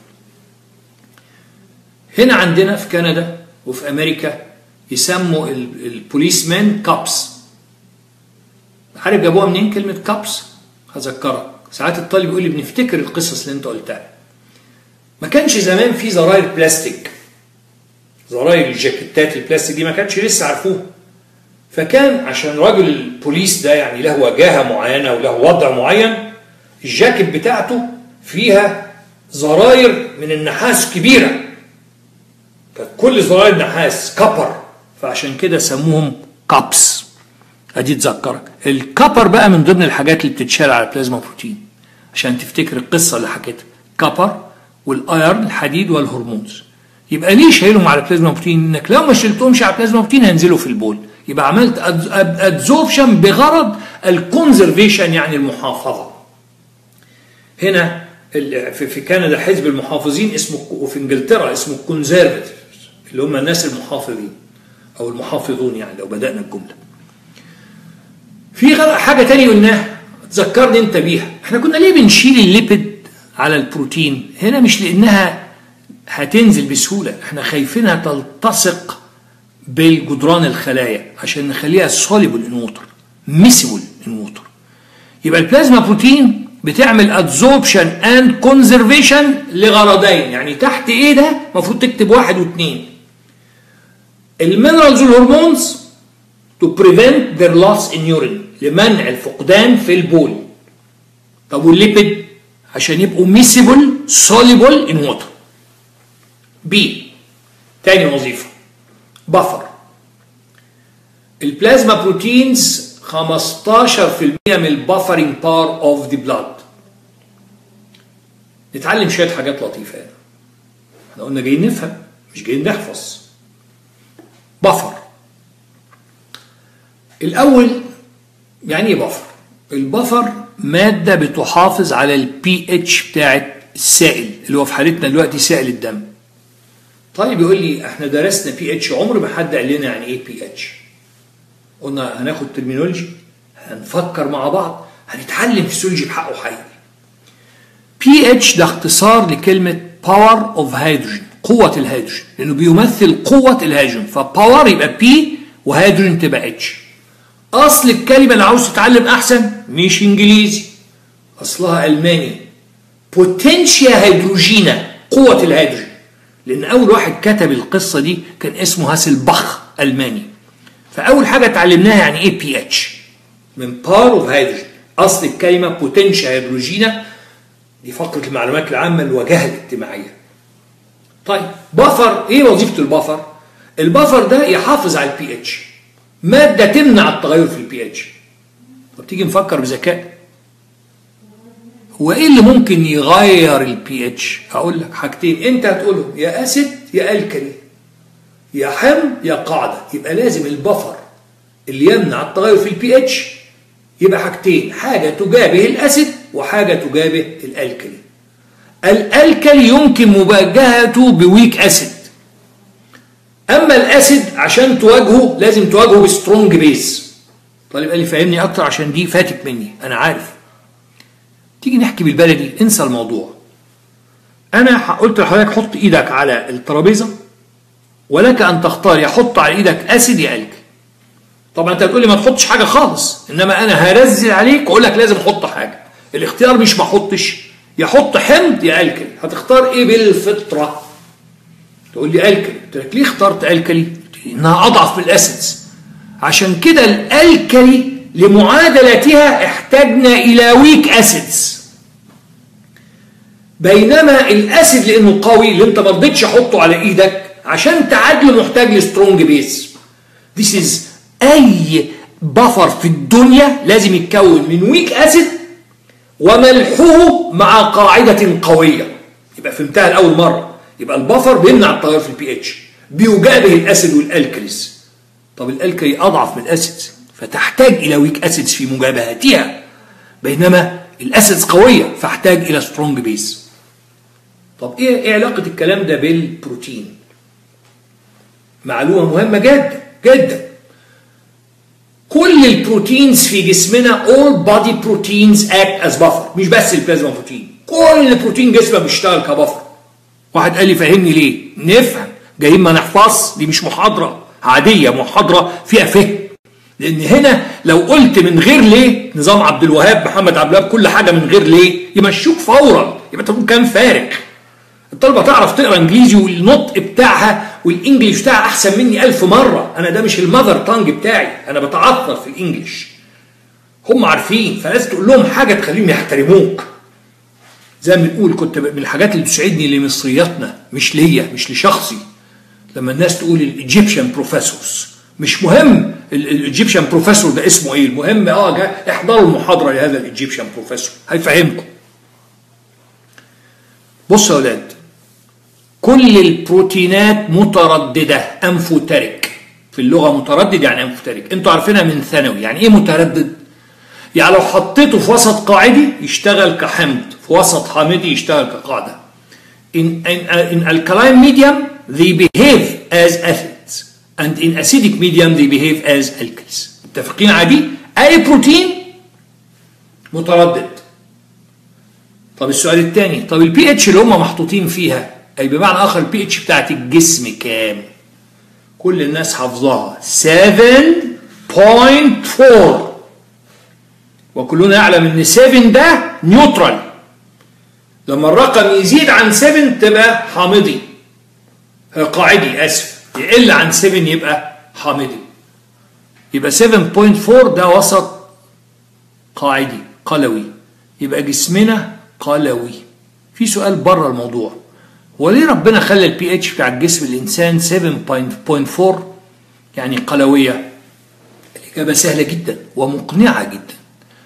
هنا عندنا في كندا وفي أمريكا يسموا البوليس مان كابس عارف جابوها منين كلمة كابس هذكرك ساعات الطالب يقول لي بنفتكر القصص اللي انت قلتها ما كانش زمان في زراير بلاستيك زراير الجاكيتات البلاستيك دي ما كانش لسه عارفوها فكان عشان راجل البوليس ده يعني له وجاهه معينه وله وضع معين الجاكيت بتاعته فيها زراير من النحاس كبيره كانت كل زراير نحاس كبر فعشان كده سموهم كابس ادي تذكرك الكبر بقى من ضمن الحاجات اللي بتتشال على البلازما بروتين عشان تفتكر القصه اللي حكيتها كبر والايرن الحديد والهرمونز يبقى ليه شايلهم على البلازما بروتين انك لو ما شلتهمش على البلازما بروتين هينزلوا في البول يبقى عملت ادزوربشن بغرض الكونزرفيشن يعني المحافظه هنا في كندا حزب المحافظين اسمه وفي انجلترا اسمه الكونزرفتيف اللي هم الناس المحافظين او المحافظون يعني لو بدانا الجمله في حاجه تانية قلناها تذكرني انت بيها احنا كنا ليه بنشيل الليبيد على البروتين هنا مش لانها هتنزل بسهوله احنا خايفينها تلتصق بالجدران الخلايا عشان نخليها soluble in water miscible in water يبقى البلازما بروتين بتعمل ادزوربشن اند كونزرفيشن لغرضين يعني تحت ايه ده المفروض تكتب واحد واثنين المينرالز والهرمونز to prevent their loss in urine لمنع الفقدان في البول طب والليبيد عشان يبقوا ميسيبل soluble in water بي تاني وظيفه بفر البلازما بروتينز 15% من البفرنج باور اوف ذا بلاد نتعلم شويه حاجات لطيفه هنا احنا قلنا جايين نفهم مش جايين نحفظ بفر الاول يعني ايه بفر البفر ماده بتحافظ على البي اتش بتاعت السائل اللي هو في حالتنا دلوقتي سائل الدم طيب يقول لي احنا درسنا بي اتش عمر ما حد قال لنا يعني ايه بي اتش قلنا هناخد ترمينولوجي هنفكر مع بعض هنتعلم فيسيولوجي بحقه حقيقي بي اتش ده اختصار لكلمة باور اوف هيدروجين قوة الهيدروجين لأنه بيمثل قوة الهيدروجين فباور يبقى بي وهيدروجين تبقى اتش أصل الكلمة اللي عاوز تتعلم أحسن مش إنجليزي أصلها ألماني بوتنشيا هيدروجينا قوة الهيدروجين لأن أول واحد كتب القصة دي كان اسمه هاسلباخ ألماني فأول حاجة اتعلمناها يعني إيه بي اتش من باور اوف هيدروجين أصل الكلمة بوتنشيا هيدروجينا دي فقرة المعلومات العامة الواجهة الاجتماعية طيب بفر ايه وظيفة البفر البفر ده يحافظ على البي اتش مادة تمنع التغير في البي اتش طب تيجي نفكر بذكاء هو ايه اللي ممكن يغير البي اتش هقول لك حاجتين انت هتقولهم يا اسيد يا الكلي يا حمض يا قاعدة يبقى لازم البفر اللي يمنع التغير في البي اتش يبقى حاجتين حاجة تجابه الاسيد وحاجة تجابه الالكلي الالكلي يمكن مواجهته بويك اسيد اما الاسيد عشان تواجهه لازم تواجهه بسترونج بيس طالب قال لي فهمني اكتر عشان دي فاتت مني انا عارف تيجي نحكي بالبلدي انسى الموضوع انا قلت لحضرتك حط ايدك على الترابيزه ولك ان تختار يا حط على ايدك اسيد يا الكلي طبعا انت هتقول لي ما تحطش حاجه خالص انما انا هرزل عليك واقول لك لازم تحط حاجه الاختيار مش ما احطش يا حط حمض يا الكلي هتختار ايه بالفطره تقول لي الكلي قلت لك ليه اخترت الكلي انها اضعف من الاسيدز عشان كده الالكلي لمعادلتها احتاجنا الى ويك اسيدز بينما الاسيد لانه قوي اللي انت ما رضيتش احطه على ايدك عشان تعادله محتاج لسترونج بيس This is اي بفر في الدنيا لازم يتكون من ويك اسيد وملحوه مع قاعدة قوية يبقى فهمتها لأول مرة يبقى البفر بيمنع التغير في البي اتش بيجابه الاسيد والالكليز طب الالكلي اضعف من الاسيد فتحتاج الى ويك اسيدز في مجابهتها بينما الاسيدز قويه فاحتاج الى سترونج بيس طب ايه ايه علاقه الكلام ده بالبروتين معلومه مهمه جدا جدا كل البروتينز في جسمنا all body proteins act as buffer مش بس البلازما بروتين كل بروتين جسمك بيشتغل كبفر واحد قال لي فهمني ليه نفهم جايين ما نحفظ دي مش محاضره عاديه محاضره فيها فهم لان هنا لو قلت من غير ليه نظام عبد الوهاب محمد عبد الوهاب كل حاجه من غير ليه يمشوك فورا يبقى تكون كان فارغ الطلبه تعرف تقرا انجليزي والنطق بتاعها والانجليش بتاعها احسن مني ألف مره انا ده مش المذر تانج بتاعي انا بتعثر في الانجليش هم عارفين فلازم تقول لهم حاجه تخليهم يحترموك زي ما بنقول كنت من الحاجات اللي بتسعدني لمصرياتنا مش ليا مش لشخصي لما الناس تقول الايجيبشن بروفيسورز مش مهم الايجيبشن بروفيسور ده اسمه ايه المهم اه جا احضروا المحاضره لهذا الايجيبشن بروفيسور هيفهمكم بصوا يا اولاد كل البروتينات متردده انفوتريك في اللغه متردد يعني انفوتريك انتوا عارفينها من ثانوي يعني ايه متردد يعني لو حطيته في وسط قاعدي يشتغل كحمض في وسط حامضي يشتغل كقاعده in, in, uh, in alkaline medium they behave as acids and in acidic medium they behave as alkalis متفقين على دي اي بروتين متردد طب السؤال الثاني طب البي اتش اللي هم محطوطين فيها اي بمعنى اخر البي اتش بتاعت الجسم كام كل الناس حافظاها 7.4 وكلنا يعلم ان 7 ده نيوترال لما الرقم يزيد عن 7 تبقى حامضي قاعدي اسف يقل عن 7 يبقى حامضي يبقى 7.4 ده وسط قاعدي قلوي يبقى جسمنا قلوي في سؤال بره الموضوع هو ليه ربنا خلى البي اتش بتاع الجسم الانسان 7.4 يعني قلويه الاجابه سهله جدا ومقنعه جدا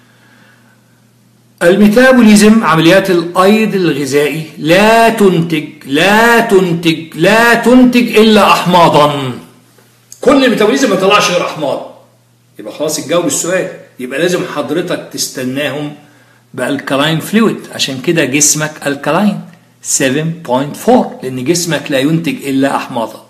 الميتابوليزم عمليات الايض الغذائي لا تنتج لا تنتج لا تنتج الا احماضا كل الميتابوليزم ما يطلعش غير احماض يبقى خلاص الجواب السؤال يبقى لازم حضرتك تستناهم بالكلاين فلويد عشان كده جسمك الكلاين 7.4 لان جسمك لا ينتج الا احماضا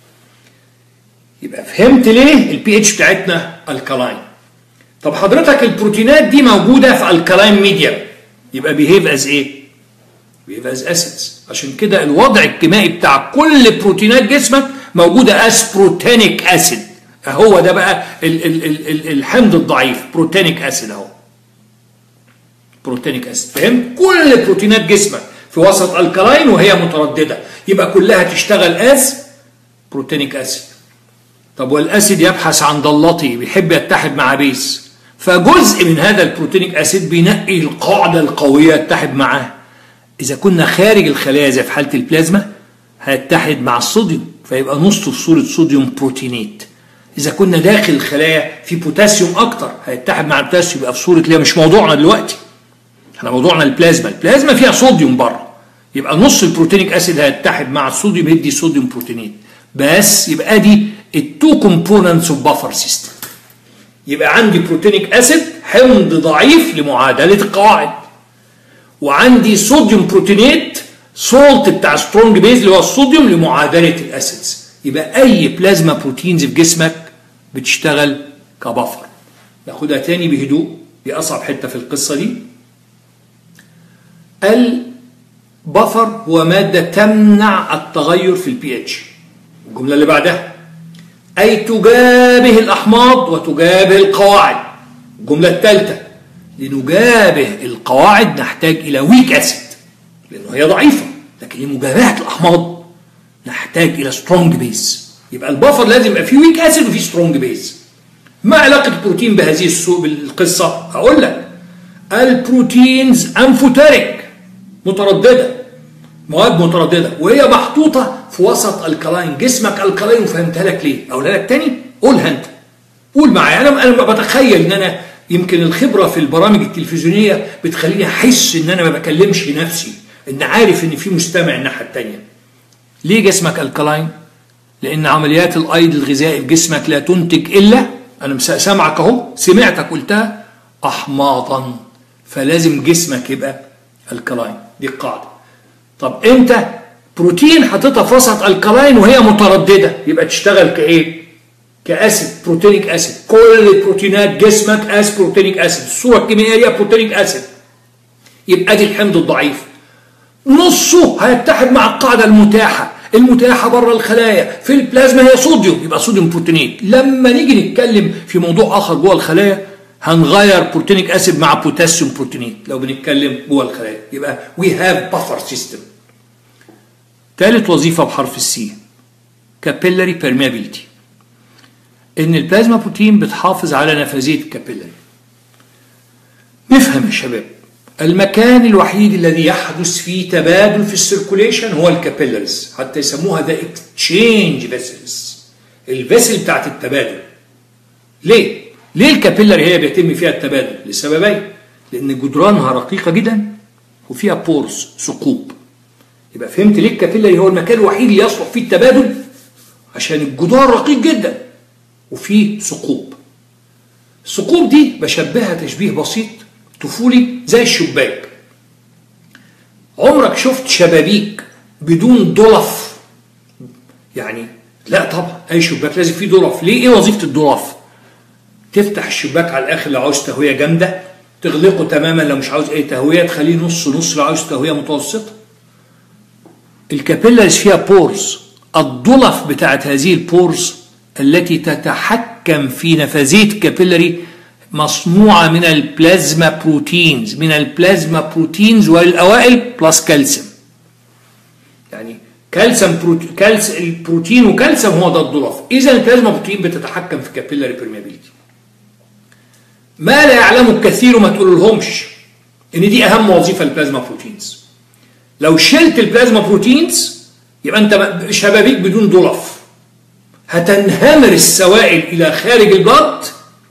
يبقى فهمت ليه البي اتش بتاعتنا الكلاين طب حضرتك البروتينات دي موجوده في الكلاين ميديم يبقى بيهيف از ايه بيبقى از اسيدز عشان كده الوضع الكيميائي بتاع كل بروتينات جسمك موجوده اس بروتينيك اسيد هو ده بقى ال ال ال ال الحمض الضعيف بروتينيك اسيد اهو بروتينيك اسيد فهمت كل بروتينات جسمك في وسط الكلاين وهي متردده يبقى كلها تشتغل از بروتينيك اسيد طب والاسيد يبحث عن ضلته بيحب يتحد مع بيس فجزء من هذا البروتينيك اسيد بينقي القاعده القويه يتحد معاه اذا كنا خارج الخلايا زي في حاله البلازما هيتحد مع الصوديوم فيبقى نصه في صوره صوديوم بروتينات اذا كنا داخل الخلايا في بوتاسيوم اكتر هيتحد مع البوتاسيوم يبقى في صوره اللي مش موضوعنا دلوقتي احنا موضوعنا البلازما البلازما فيها صوديوم بره يبقى نص البروتينيك اسيد هيتحد مع الصوديوم يدي صوديوم بروتينات بس يبقى دي التو كومبوننتس اوف بافر سيستم يبقى عندي بروتينيك اسيد حمض ضعيف لمعادله القواعد وعندي صوديوم بروتينات سولت بتاع سترونج بيز اللي هو الصوديوم لمعادله الاسيدز يبقى اي بلازما بروتينز في جسمك بتشتغل كبفر ناخدها تاني بهدوء دي اصعب حته في القصه دي البفر هو ماده تمنع التغير في البي اتش الجمله اللي بعدها اي تجابه الاحماض وتجابه القواعد الجمله الثالثه لنجابه القواعد نحتاج الى ويك اسيد لانه هي ضعيفه لكن لمجابهه الاحماض نحتاج الى سترونج بيز يبقى البفر لازم يبقى فيه ويك اسيد وفيه سترونج بيز ما علاقه البروتين بهذه السوق بالقصه هقول لك البروتينز انفوتيريك متردده مواد متردده وهي محطوطه في وسط الكلاين جسمك الكلاين وفهمتها لك ليه اقولها لك تاني قولها انت قول معايا انا انا بتخيل ان انا يمكن الخبره في البرامج التلفزيونيه بتخليني احس ان انا ما بكلمش نفسي ان عارف ان في مستمع الناحيه الثانيه ليه جسمك الكلاين لان عمليات الايض الغذائي في جسمك لا تنتج الا انا سامعك اهو سمعتك قلتها احماضا فلازم جسمك يبقى الكلاين دي القاعده طب انت بروتين حاططها في وسط الكلاين وهي متردده يبقى تشتغل كايه كاسيد بروتينيك اسيد كل البروتينات جسمك اس بروتينيك اسيد الصوره الكيميائيه بروتينيك اسيد يبقى دي الحمض الضعيف نصه هيتحد مع القاعده المتاحه المتاحه بره الخلايا في البلازما هي صوديوم يبقى صوديوم بروتينات لما نيجي نتكلم في موضوع اخر جوه الخلايا هنغير بروتينيك اسيد مع بوتاسيوم بروتينات لو بنتكلم جوه الخلايا يبقى وي هاف بافر سيستم ثالث وظيفه بحرف السي كابيلاري بيرميابيليتي ان البلازما بروتين بتحافظ على نفاذيه الكابيلاري نفهم يا شباب المكان الوحيد الذي يحدث فيه تبادل في السيركوليشن هو الكابيلاريز حتى يسموها ذا اكتشينج فيسلز الفيسل بتاعت التبادل ليه؟ ليه الكابيلاري هي بيتم فيها التبادل؟ لسببين لان جدرانها رقيقه جدا وفيها بورز ثقوب يبقى فهمت ليه الكابيلاري هو المكان الوحيد اللي يصلح فيه التبادل عشان الجدار رقيق جدا وفيه ثقوب الثقوب دي بشبهها تشبيه بسيط طفولي زي الشباك عمرك شفت شبابيك بدون ضلف يعني لا طبعا اي شباك لازم فيه ضلف ليه ايه وظيفه الضلف تفتح الشباك على الاخر لو عاوز تهويه جامده تغلقه تماما لو مش عاوز اي تهويه تخليه نص نص لو عاوز تهويه متوسطه الكابيلاريز فيها بورز الضلف بتاعت هذه البورز التي تتحكم في نفاذيه الكابيلاري مصنوعة من البلازما بروتينز من البلازما بروتينز والأوائل بلس كالسيوم يعني كالسيوم بروت... كالس... البروتين وكالسيوم هو ده الضلف إذا البلازما بروتين بتتحكم في كابيلاري بيرميابيليتي ما لا يعلمه الكثير ما تقول لهمش ان دي اهم وظيفه للبلازما بروتينز لو شلت البلازما بروتينز يبقى انت شبابيك بدون ضلف هتنهمر السوائل الى خارج البلد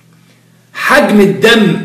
حجم الدم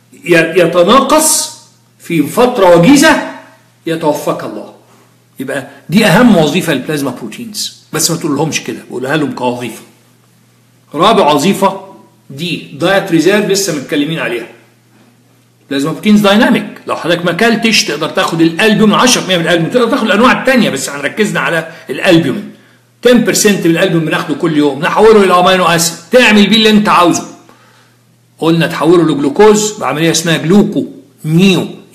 يتناقص في فترة وجيزة يتوفاك الله يبقى دي أهم وظيفة للبلازما بروتينز بس ما تقول لهمش كده بقولها لهم كوظيفة رابع وظيفة دي دايت ريزيرف لسه متكلمين عليها بلازما بروتينز دايناميك لو حضرتك ما اكلتش تقدر تاخد الالبوم 10% من الالبوم تقدر تاخد الانواع الثانيه بس هنركزنا على الالبوم 10% من الالبوم بناخده كل يوم نحوله الى امينو اسيد تعمل بيه اللي انت عاوزه قلنا تحوله لجلوكوز بعمليه اسمها جلوكو نيو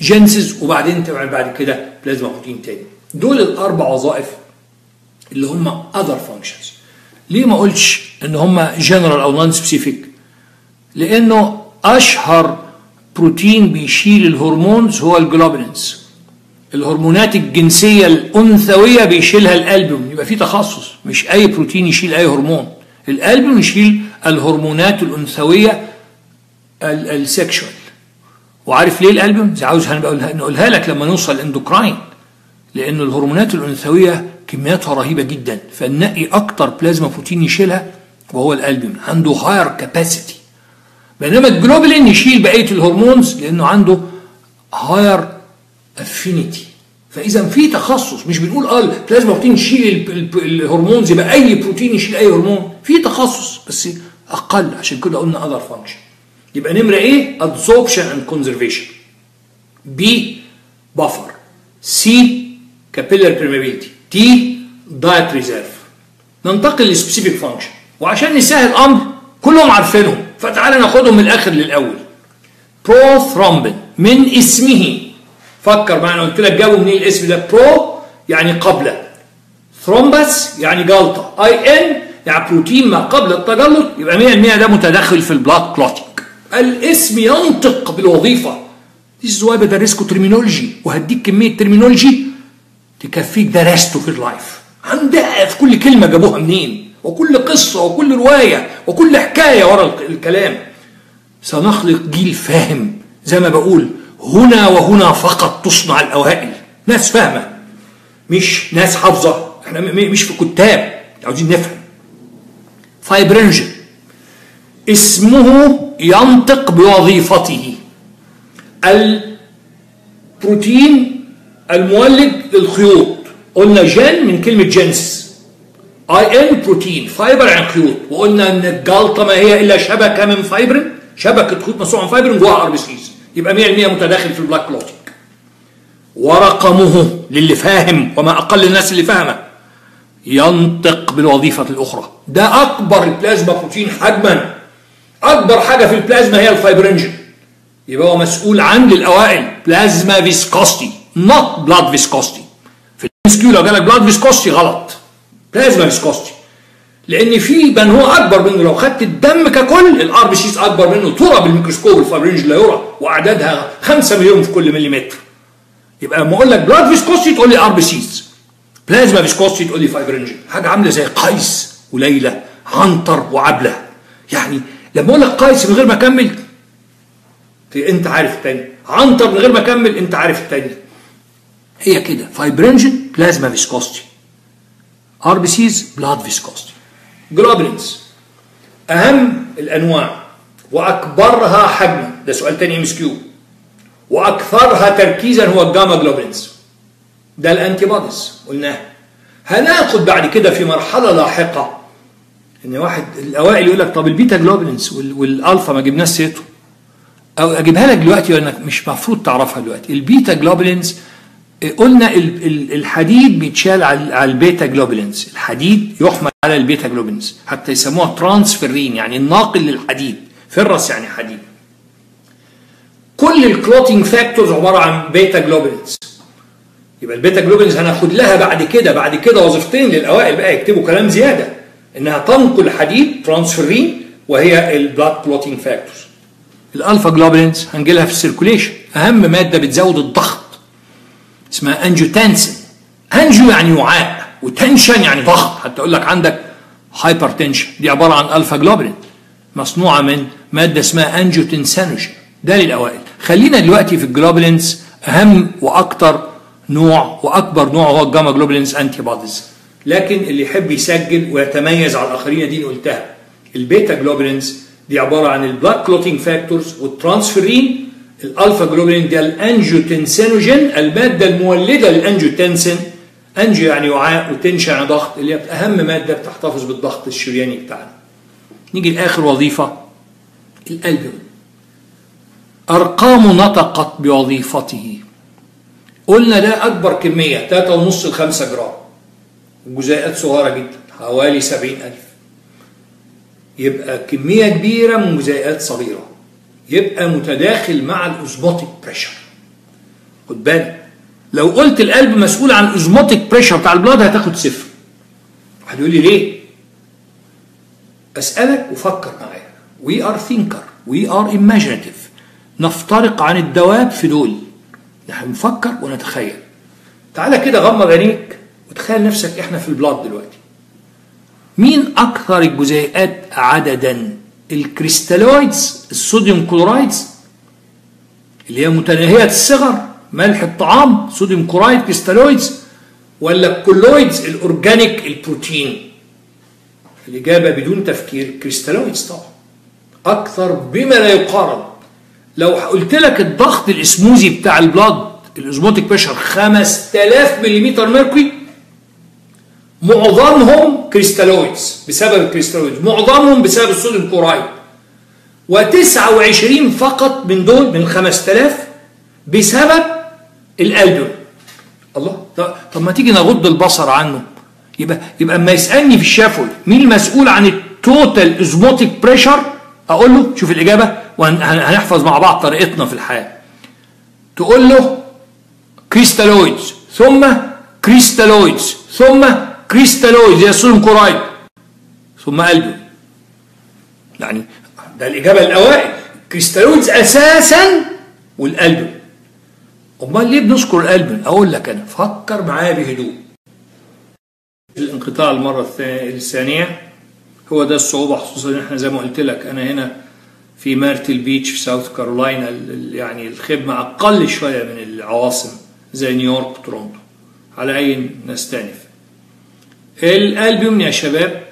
جينسز وبعدين تعمل بعد كده بلازما بروتين تاني دول الاربع وظائف اللي هم other functions ليه ما قلتش ان هم جنرال او نون سبيسيفيك لانه اشهر بروتين بيشيل الهرمونز هو الجلوبولينز الهرمونات الجنسيه الانثويه بيشيلها الالبوم يبقى في تخصص مش اي بروتين يشيل اي هرمون الالبوم يشيل الهرمونات الانثويه السكشوال وعارف ليه الالبوم عاوز هنبقى نقولها لك لما نوصل الاندوكراين لان الهرمونات الانثويه كمياتها رهيبه جدا فنقي اكتر بلازما بروتين يشيلها وهو الالبوم عنده هاير كاباسيتي بينما الجلوبولين يشيل بقيه الهرمونز لانه عنده هاير افينيتي فاذا في تخصص مش بنقول اه البلازما بروتين يشيل الهرمونز يبقى اي بروتين يشيل اي هرمون في تخصص بس اقل عشان كده قلنا اذر فانكشن يبقى نمره ايه absorption and conservation B buffer C capillary permeability D diet reserve ننتقل لسبيسيفيك فانكشن وعشان نسهل الامر كلهم عارفينهم فتعالى ناخدهم من الاخر للاول بروثرومبين من اسمه فكر معنا قلت لك جابوا منين الاسم ده برو يعني قبل ثرومبس يعني جلطه اي ان يعني بروتين ما قبل التجلط يبقى 100% ده متدخل في البلاد كلوتينج الاسم ينطق بالوظيفه This is why بدرسكم ترمينولوجي وهديك كميه ترمينولوجي تكفيك ده ريست اوف لايف عندها في كل كلمه جابوها منين وكل قصه وكل روايه وكل حكايه ورا الكلام سنخلق جيل فاهم زي ما بقول هنا وهنا فقط تصنع الاوائل ناس فاهمه مش ناس حافظه احنا مش في كتاب عاوزين نفهم فايبرينجن اسمه ينطق بوظيفته البروتين المولد للخيوط قلنا جين من كلمة جنس اي ان بروتين فايبر عن خيوط وقلنا ان الجلطة ما هي الا شبكة من فايبرين شبكة خيوط مصنوعة من فايبرين جواها ار بي سيز يبقى 100% متداخل في البلاك كلوتينج ورقمه للي فاهم وما اقل الناس اللي فاهمه ينطق بالوظيفة الأخرى ده أكبر البلازما بروتين حجما أكبر حاجة في البلازما هي الفايبرينجين يبقى هو مسؤول عن للأوائل بلازما فيسكوستي نوت بلاد فيسكوستي في الامسكيو لو جالك بلاد فيسكوستي غلط بلازما فيسكوستي لأن في من هو أكبر منه لو خدت الدم ككل الار بي سيز أكبر منه ترى بالميكروسكوب الفايبرينجين لا يرى وأعدادها 5 مليون في كل مليمتر يبقى لما أقول لك بلاد فيسكوستي تقول لي ار بي سيز بلازما فيسكوستي تقول لي فايبرينجين حاجه عامله زي قيس وليلى عنتر وعبله يعني لما اقول لك قيس من غير ما اكمل انت عارف التاني عنتر من غير ما اكمل انت عارف التاني هي كده فايبرينجين بلازما فيسكوستي ار بي سيز بلاد فيسكوستي جلوبولينز اهم الانواع واكبرها حجما ده سؤال تاني ام اس كيو واكثرها تركيزا هو الجاما جلوبولينز ده الانتي بوديز قلناها هناخد بعد كده في مرحله لاحقه ان واحد الاوائل يقول لك طب البيتا جلوبولينز والالفا ما جبناش سيرته او اجيبها لك دلوقتي لانك مش مفروض تعرفها دلوقتي البيتا جلوبولينز قلنا الحديد بيتشال على البيتا جلوبولينز الحديد يحمل على البيتا جلوبولينز حتى يسموها ترانسفيرين يعني الناقل للحديد فرس يعني حديد كل الكلوتينج فاكتورز عباره عن بيتا جلوبولينز يبقى البيتا جلوبينز هناخد لها بعد كده بعد كده وظيفتين للاوائل بقى يكتبوا كلام زياده انها تنقل حديد ترانسفيرين وهي البلاد كلوتينج فاكتورز الالفا جلوبينز هنجي لها في السيركوليشن اهم ماده بتزود الضغط اسمها انجيوتنسين انجيو يعني وعاء وتنشن يعني ضغط حتى اقول لك عندك هايبر تنشن دي عباره عن الفا جلوبين مصنوعه من ماده اسمها انجيوتنسينوجين ده للاوائل خلينا دلوقتي في الجلوبولينز اهم واكتر نوع واكبر نوع هو الجاما جلوبولينز انتي بوديز لكن اللي يحب يسجل ويتميز على الاخرين دي قلتها البيتا جلوبولينز دي عباره عن البلاك كلوتينج فاكتورز والترانسفيرين الالفا جلوبولين ده الانجيوتنسينوجين الماده المولده للانجيوتنسين انجيو يعني وعاء وتنشن يعني ضغط اللي هي اهم ماده بتحتفظ بالضغط الشرياني بتاعنا نيجي لاخر وظيفه الالبوم ارقامه نطقت بوظيفته قلنا ده اكبر كميه 3.5 ل 5 جرام جزيئات صغيره جدا حوالي 70000 يبقى كميه كبيره من جزيئات صغيره يبقى متداخل مع الاوزموتيك بريشر خد بالك لو قلت القلب مسؤول عن الاوزموتيك بريشر بتاع البلاد هتاخد صفر واحد يقول لي ليه اسالك وفكر معايا وي ار ثينكر وي ار ايماجينيتيف نفترق عن الدواب في دول نحن نفكر ونتخيل تعالى كده غمض عينيك وتخيل نفسك احنا في البلاد دلوقتي مين اكثر الجزيئات عددا الكريستالويدز الصوديوم كلورايدز اللي هي متناهيه الصغر ملح الطعام صوديوم كلورايد كريستالويدز ولا الكولويدز الاورجانيك البروتين الاجابه بدون تفكير كريستالويدز طبعا اكثر بما لا يقارن لو قلت لك الضغط الاسموزي بتاع البلاد الاوزموتيك بريشر 5000 ملم ميركوري معظمهم كريستالويدز بسبب الكريستالويدز معظمهم بسبب الصوديوم كلورايد و29 فقط من دول من 5000 بسبب الالبوم الله طب ما تيجي نغض البصر عنه يبقى يبقى اما يسالني في الشفوي مين المسؤول عن التوتال اوزموتيك بريشر اقول له شوف الاجابه وهنحفظ مع بعض طريقتنا في الحياه تقول له كريستالويدز ثم كريستالويدز ثم كريستالويدز هي صوديوم كورايد ثم قلبه يعني ده الاجابه الاوائل كريستالويدز اساسا والقلب امال ليه بنذكر القلب اقول لك انا فكر معايا بهدوء الانقطاع المره الثانيه هو ده الصعوبه خصوصا ان احنا زي ما قلت لك انا هنا في مارتل بيتش في ساوث كارولاينا يعني الخدمه اقل شويه من العواصم زي نيويورك وتورونتو على اي نستأنف الالبوم يا شباب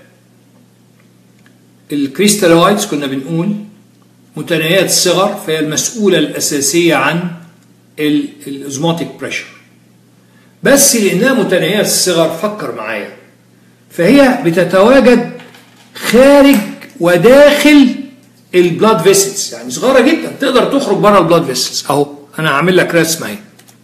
الكريستالويدز كنا بنقول متناهيات الصغر فهي المسؤولة الأساسية عن الأوزموتيك بريشر بس لأنها متناهيات الصغر فكر معايا فهي بتتواجد خارج وداخل البلاد فيسلز يعني صغيرة جدا تقدر تخرج بره البلاد فيسلز أهو أنا هعمل لك رسمة أهي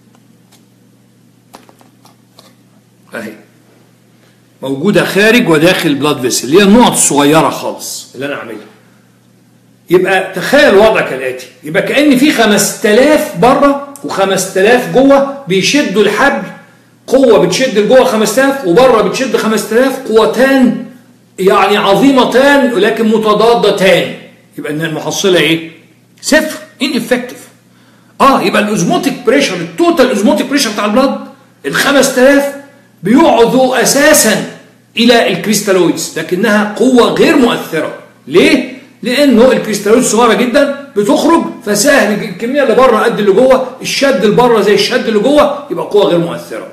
أهي موجودة خارج وداخل البلاد فيسل اللي هي النقط الصغيرة خالص اللي أنا عاملها يبقى تخيل وضع كالاتي يبقى كان في 5000 بره و5000 جوه بيشدوا الحبل قوه بتشد لجوه 5000 وبره بتشد 5000 قوتان يعني عظيمتان ولكن متضادتان يبقى ان المحصله ايه؟ صفر ان افكتيف اه يبقى الاوزموتيك بريشر التوتال اوزموتيك بريشر بتاع البلد ال 5000 بيعضوا اساسا الى الكريستالويدز لكنها قوه غير مؤثره ليه؟ لانه الكريستالويد صغيره جدا بتخرج فسهل الكميه اللي بره قد اللي جوه الشد اللي بره زي الشد اللي جوه يبقى قوه غير مؤثره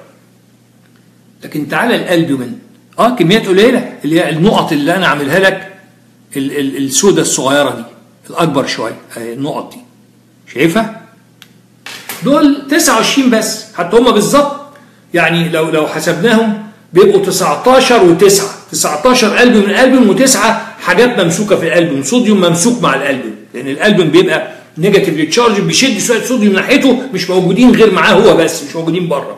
لكن تعالى الالبومين اه كميات قليله اللي هي النقط اللي انا عاملها لك السودة الصغيره دي الاكبر شويه اهي النقط دي شايفها دول 29 بس حتى هم بالظبط يعني لو لو حسبناهم بيبقوا 19 و9 19 قلب من قلب وتسعه حاجات ممسوكه في القلب صوديوم ممسوك مع القلب لان القلب بيبقى نيجاتيف تشارج بيشد شويه صوديوم ناحيته مش موجودين غير معاه هو بس مش موجودين بره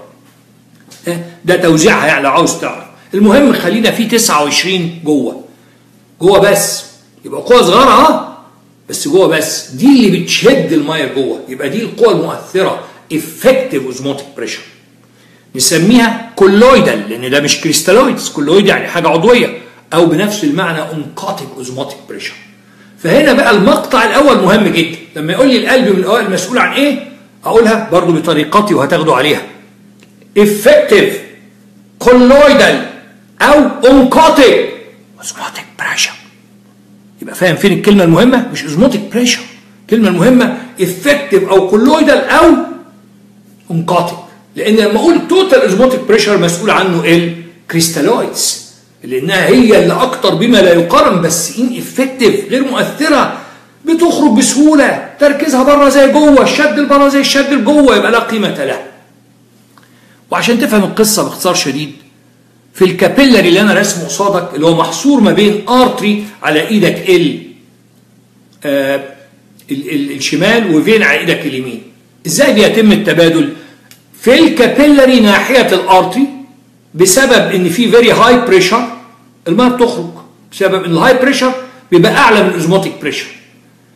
ده توزيعها يعني لو عاوز تعرف المهم خلينا في 29 جوه جوه بس يبقى قوه صغيره اه بس جوه بس دي اللي بتشد الميه جوه يبقى دي القوه المؤثره افكتيف اوزموتيك بريشر نسميها كولويدال لان ده مش كريستالويدز كولويد يعني حاجه عضويه او بنفس المعنى انقاطك اوزموتيك بريشر فهنا بقى المقطع الاول مهم جدا لما يقول لي القلب من الاوائل مسؤول عن ايه اقولها برضو بطريقتي وهتاخدوا عليها effective colloidal او oncotic osmotic pressure يبقى فاهم فين الكلمة المهمة مش osmotic pressure الكلمة المهمة effective او colloidal او oncotic لان لما اقول total osmotic pressure مسؤول عنه الكريستالويدز لانها هي اللي اكتر بما لا يقارن بس ان افكتيف غير مؤثره بتخرج بسهوله تركيزها بره زي جوه الشد لبره زي الشد لجوه يبقى لا قيمه له وعشان تفهم القصه باختصار شديد في الكابيلاري اللي انا رسمه قصادك اللي هو محصور ما بين ارتري على ايدك ال آه ال ال الشمال وفين على ايدك اليمين ازاي بيتم التبادل في الكابيلاري ناحيه الارتري بسبب ان في فيري هاي بريشر الماء بتخرج بسبب ان الهاي بريشر بيبقى اعلى من الاوزموتيك بريشر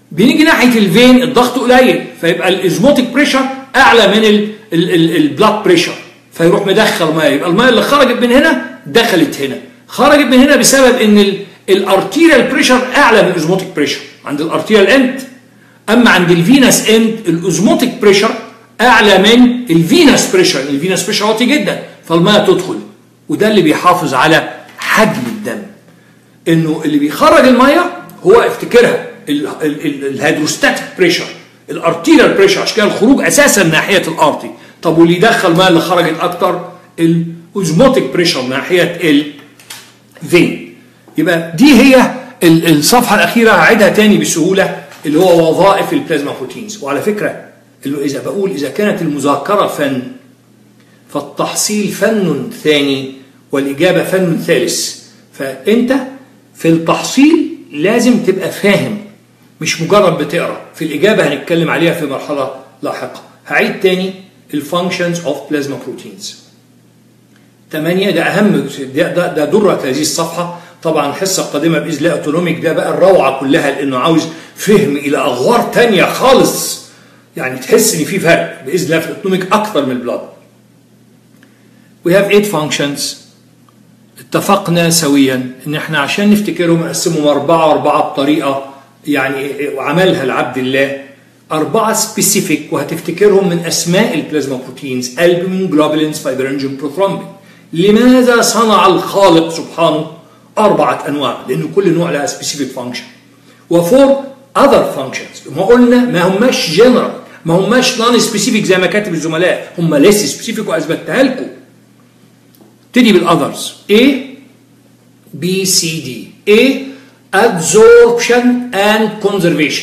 بنيجي ناحيه الفين الضغط قليل فيبقى الازموتيك بريشر اعلى من البلاد بريشر فيروح مدخل ميه يبقى الميه اللي خرجت من هنا دخلت هنا خرجت من هنا بسبب ان الارتيريال بريشر اعلى من الازموتيك بريشر عند الارتيريال اند اما عند الفينس اند الاوزموتيك بريشر اعلى من الفينس بريشر الفينس بريشر واطي جدا فالميه تدخل وده اللي بيحافظ على حجم الدم انه اللي بيخرج الميه هو افتكرها الهيدروستاتيك بريشر الارتيريال بريشر عشان كده الخروج اساسا ناحيه الارتي طب واللي يدخل ميه اللي خرجت اكتر الاوزموتيك بريشر ناحيه الفين يبقى دي هي الصفحه الاخيره هعيدها تاني بسهوله اللي هو وظائف البلازما بروتينز وعلى فكره اللي اذا بقول اذا كانت المذاكره فن فالتحصيل فن ثاني والاجابه فن ثالث فانت في التحصيل لازم تبقى فاهم مش مجرد بتقرا في الاجابه هنتكلم عليها في مرحله لاحقه هعيد تاني الفانكشنز اوف بلازما بروتينز 8 ده اهم ده ده, ده دره هذه الصفحه طبعا الحصه القادمه باذن الله اوتونوميك ده بقى الروعه كلها لانه عاوز فهم الى اغوار تانية خالص يعني تحس ان في فرق باذن الله في الاوتونوميك اكثر من البلاد We have eight functions اتفقنا سويا ان احنا عشان نفتكرهم نقسمهم اربعه واربعه بطريقه يعني عملها لعبد الله أربعة سبيسيفيك وهتفتكرهم من أسماء البلازما بروتينز ألبومين جلوبولينز فايبرينجين بروثرومبين لماذا صنع الخالق سبحانه أربعة أنواع لأن كل نوع لها سبيسيفيك فانكشن وفور أذر فانكشنز ما قلنا ما هماش جنرال ما هماش نون سبيسيفيك زي ما كاتب الزملاء هم ليس سبيسيفيك وأثبتها لكم تدي بالأذرز A B C D A absorption and conservation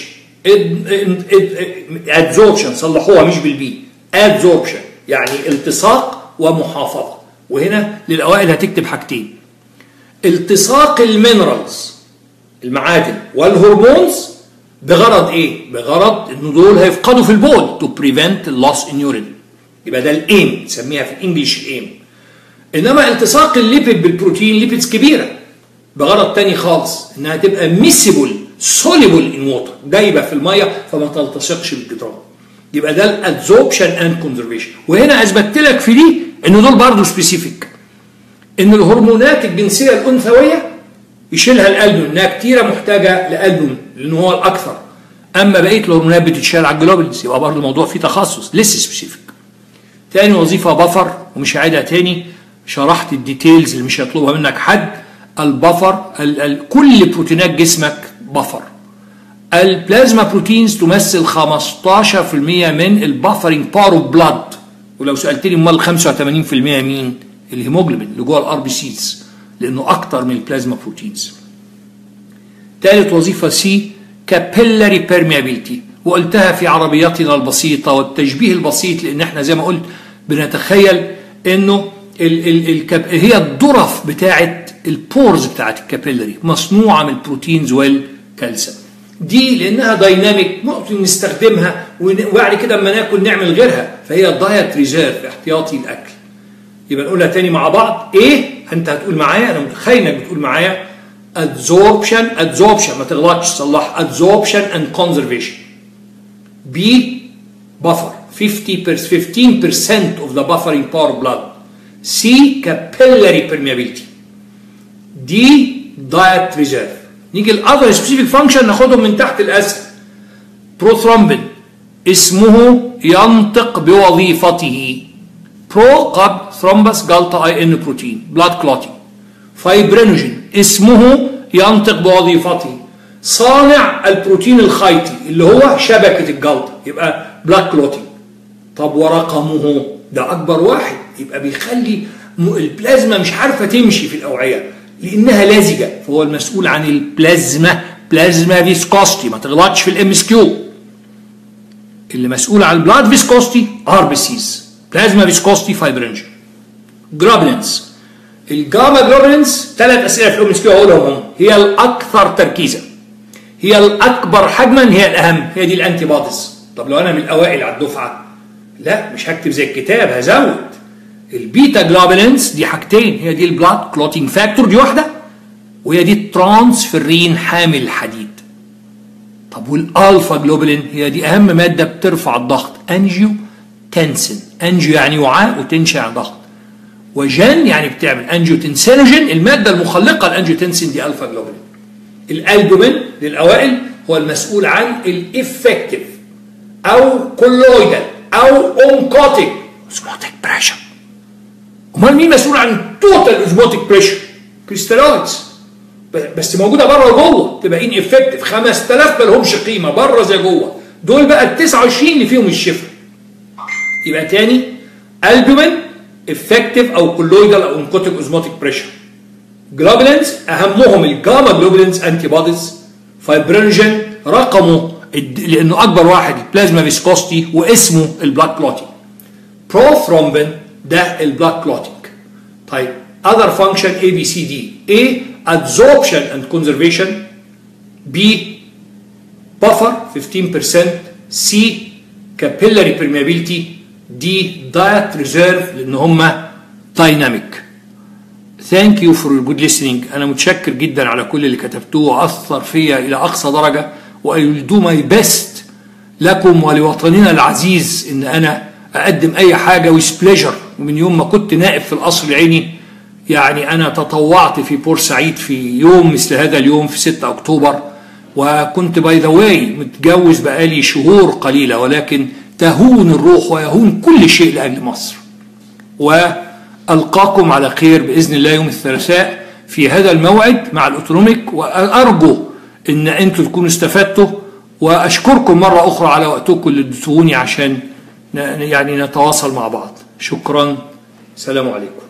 adsorption صلحوها مش بالبي adsorption يعني التصاق ومحافظة وهنا للأوائل هتكتب حاجتين التصاق المينرالز المعادن والهرمونز بغرض ايه؟ بغرض ان دول هيفقدوا في البول to prevent loss in urine يبقى ده الايم نسميها في الانجليش الايم انما التصاق الليبيد بالبروتين ليبيدز كبيره بغرض تاني خالص انها تبقى ميسيبل سوليبل ان ووتر دايبه في الميه فما تلتصقش بالجدران يبقى ده الادزوبشن اند كونزرفيشن وهنا اثبتت لك في دي ان دول برضه سبيسيفيك ان الهرمونات الجنسيه الانثويه يشيلها الالبوم انها كتيره محتاجه لالبوم لان هو الاكثر اما بقيه الهرمونات بتتشال على الجلوبلز يبقى برضه الموضوع فيه تخصص لسه سبيسيفيك تاني وظيفه بفر ومش هعيدها تاني شرحت الديتيلز اللي مش هيطلبها منك حد البفر ال ال كل بروتينات جسمك بفر البلازما بروتينز تمثل 15% من البفرنج بار اوف بلاد ولو سالتني امال 85% مين الهيموجلوبين اللي جوه الار بي سيز لانه اكتر من البلازما بروتينز ثالث وظيفه سي كابيلاري بيرميابيلتي وقلتها في عربياتنا البسيطه والتشبيه البسيط لان احنا زي ما قلت بنتخيل انه ال ال ال هي الظرف بتاعه البورز بتاعت الكابيلاري مصنوعه من البروتينز والكالسيوم دي لانها دايناميك ممكن نستخدمها وبعد كده اما ناكل نعمل غيرها فهي دايت ريزيرف احتياطي الاكل يبقى نقولها تاني مع بعض ايه انت هتقول معايا انا متخيل انك بتقول معايا adsorption adsorption ما تغلطش صلح adsorption and conservation B buffer 50 15% of the buffering power of blood C capillary permeability دي دايت ريزيرف نيجي الاذر سبيسيفيك فانكشن ناخدهم من تحت الاسفل بروثرومبين اسمه ينطق بوظيفته برو قبل ثرومبس جلطة اي ان بروتين بلاد كلوتين فايبرينوجين اسمه ينطق بوظيفته صانع البروتين الخيطي اللي هو شبكة الجلطة يبقى بلاد كلوتين طب ورقمه ده أكبر واحد يبقى بيخلي البلازما مش عارفة تمشي في الأوعية لانها لازجه فهو المسؤول عن البلازما بلازما فيسكوستي ما تغلطش في الام اس كيو اللي مسؤول عن البلاد فيسكوستي ار بي سيز بلازما فيسكوستي فايبرينجن جلوبلينز الجاما جلوبلينز ثلاث اسئله في الام اس كيو هقولهم هم هي الاكثر تركيزا هي الاكبر حجما هي الاهم هي دي الانتي بوديز طب لو انا من الاوائل على الدفعه لا مش هكتب زي الكتاب هزود البيتا جلوبولينز دي حاجتين هي دي البلاد كلوتينج فاكتور دي واحده وهي دي الترانسفيرين حامل الحديد طب والالفا جلوبولين هي دي اهم ماده بترفع الضغط انجيو تنسن انجيو يعني وعاء وتنشن يعني ضغط وجن يعني بتعمل انجيوتنسينوجين الماده المخلقه الانجيوتنسين دي الفا جلوبولين الالبومين للاوائل هو المسؤول عن الافكتيف او كولويدال او اونكوتيك اوزموتيك بريشر امال مين مسؤول عن توتال اوزموتيك بريشر كريستالويدز بس موجوده بره وجوه تبقى ان افكتيف 5000 ما لهمش قيمه بره زي جوه دول بقى ال 29 اللي فيهم الشفا يبقى تاني البومين افكتيف او كولويدال او انكوتيك اوزموتيك بريشر جلوبولينز اهمهم الجاما جلوبولينز انتي بوديز فايبرينجين رقمه لانه اكبر واحد البلازما فيسكوستي واسمه البلاك كلوتينج بروثرومبين ده البلاك كلوتينج طيب other function A B C D A absorption and conservation B buffer 15% C capillary permeability D diet reserve لان هم dynamic ثانك يو فور جود listening انا متشكر جدا على كل اللي كتبتوه واثر فيا الى اقصى درجه وأي do my best لكم ولوطننا العزيز ان انا اقدم اي حاجه with pleasure ومن يوم ما كنت نائب في القصر العيني يعني انا تطوعت في بورسعيد في يوم مثل هذا اليوم في 6 اكتوبر وكنت باي ذا واي متجوز بقالي شهور قليله ولكن تهون الروح ويهون كل شيء لاجل مصر. والقاكم على خير باذن الله يوم الثلاثاء في هذا الموعد مع الاوتونوميك وارجو ان انتم تكونوا استفدتوا واشكركم مره اخرى على وقتكم اللي اديتوني عشان يعني نتواصل مع بعض. شكرا. سلام عليكم.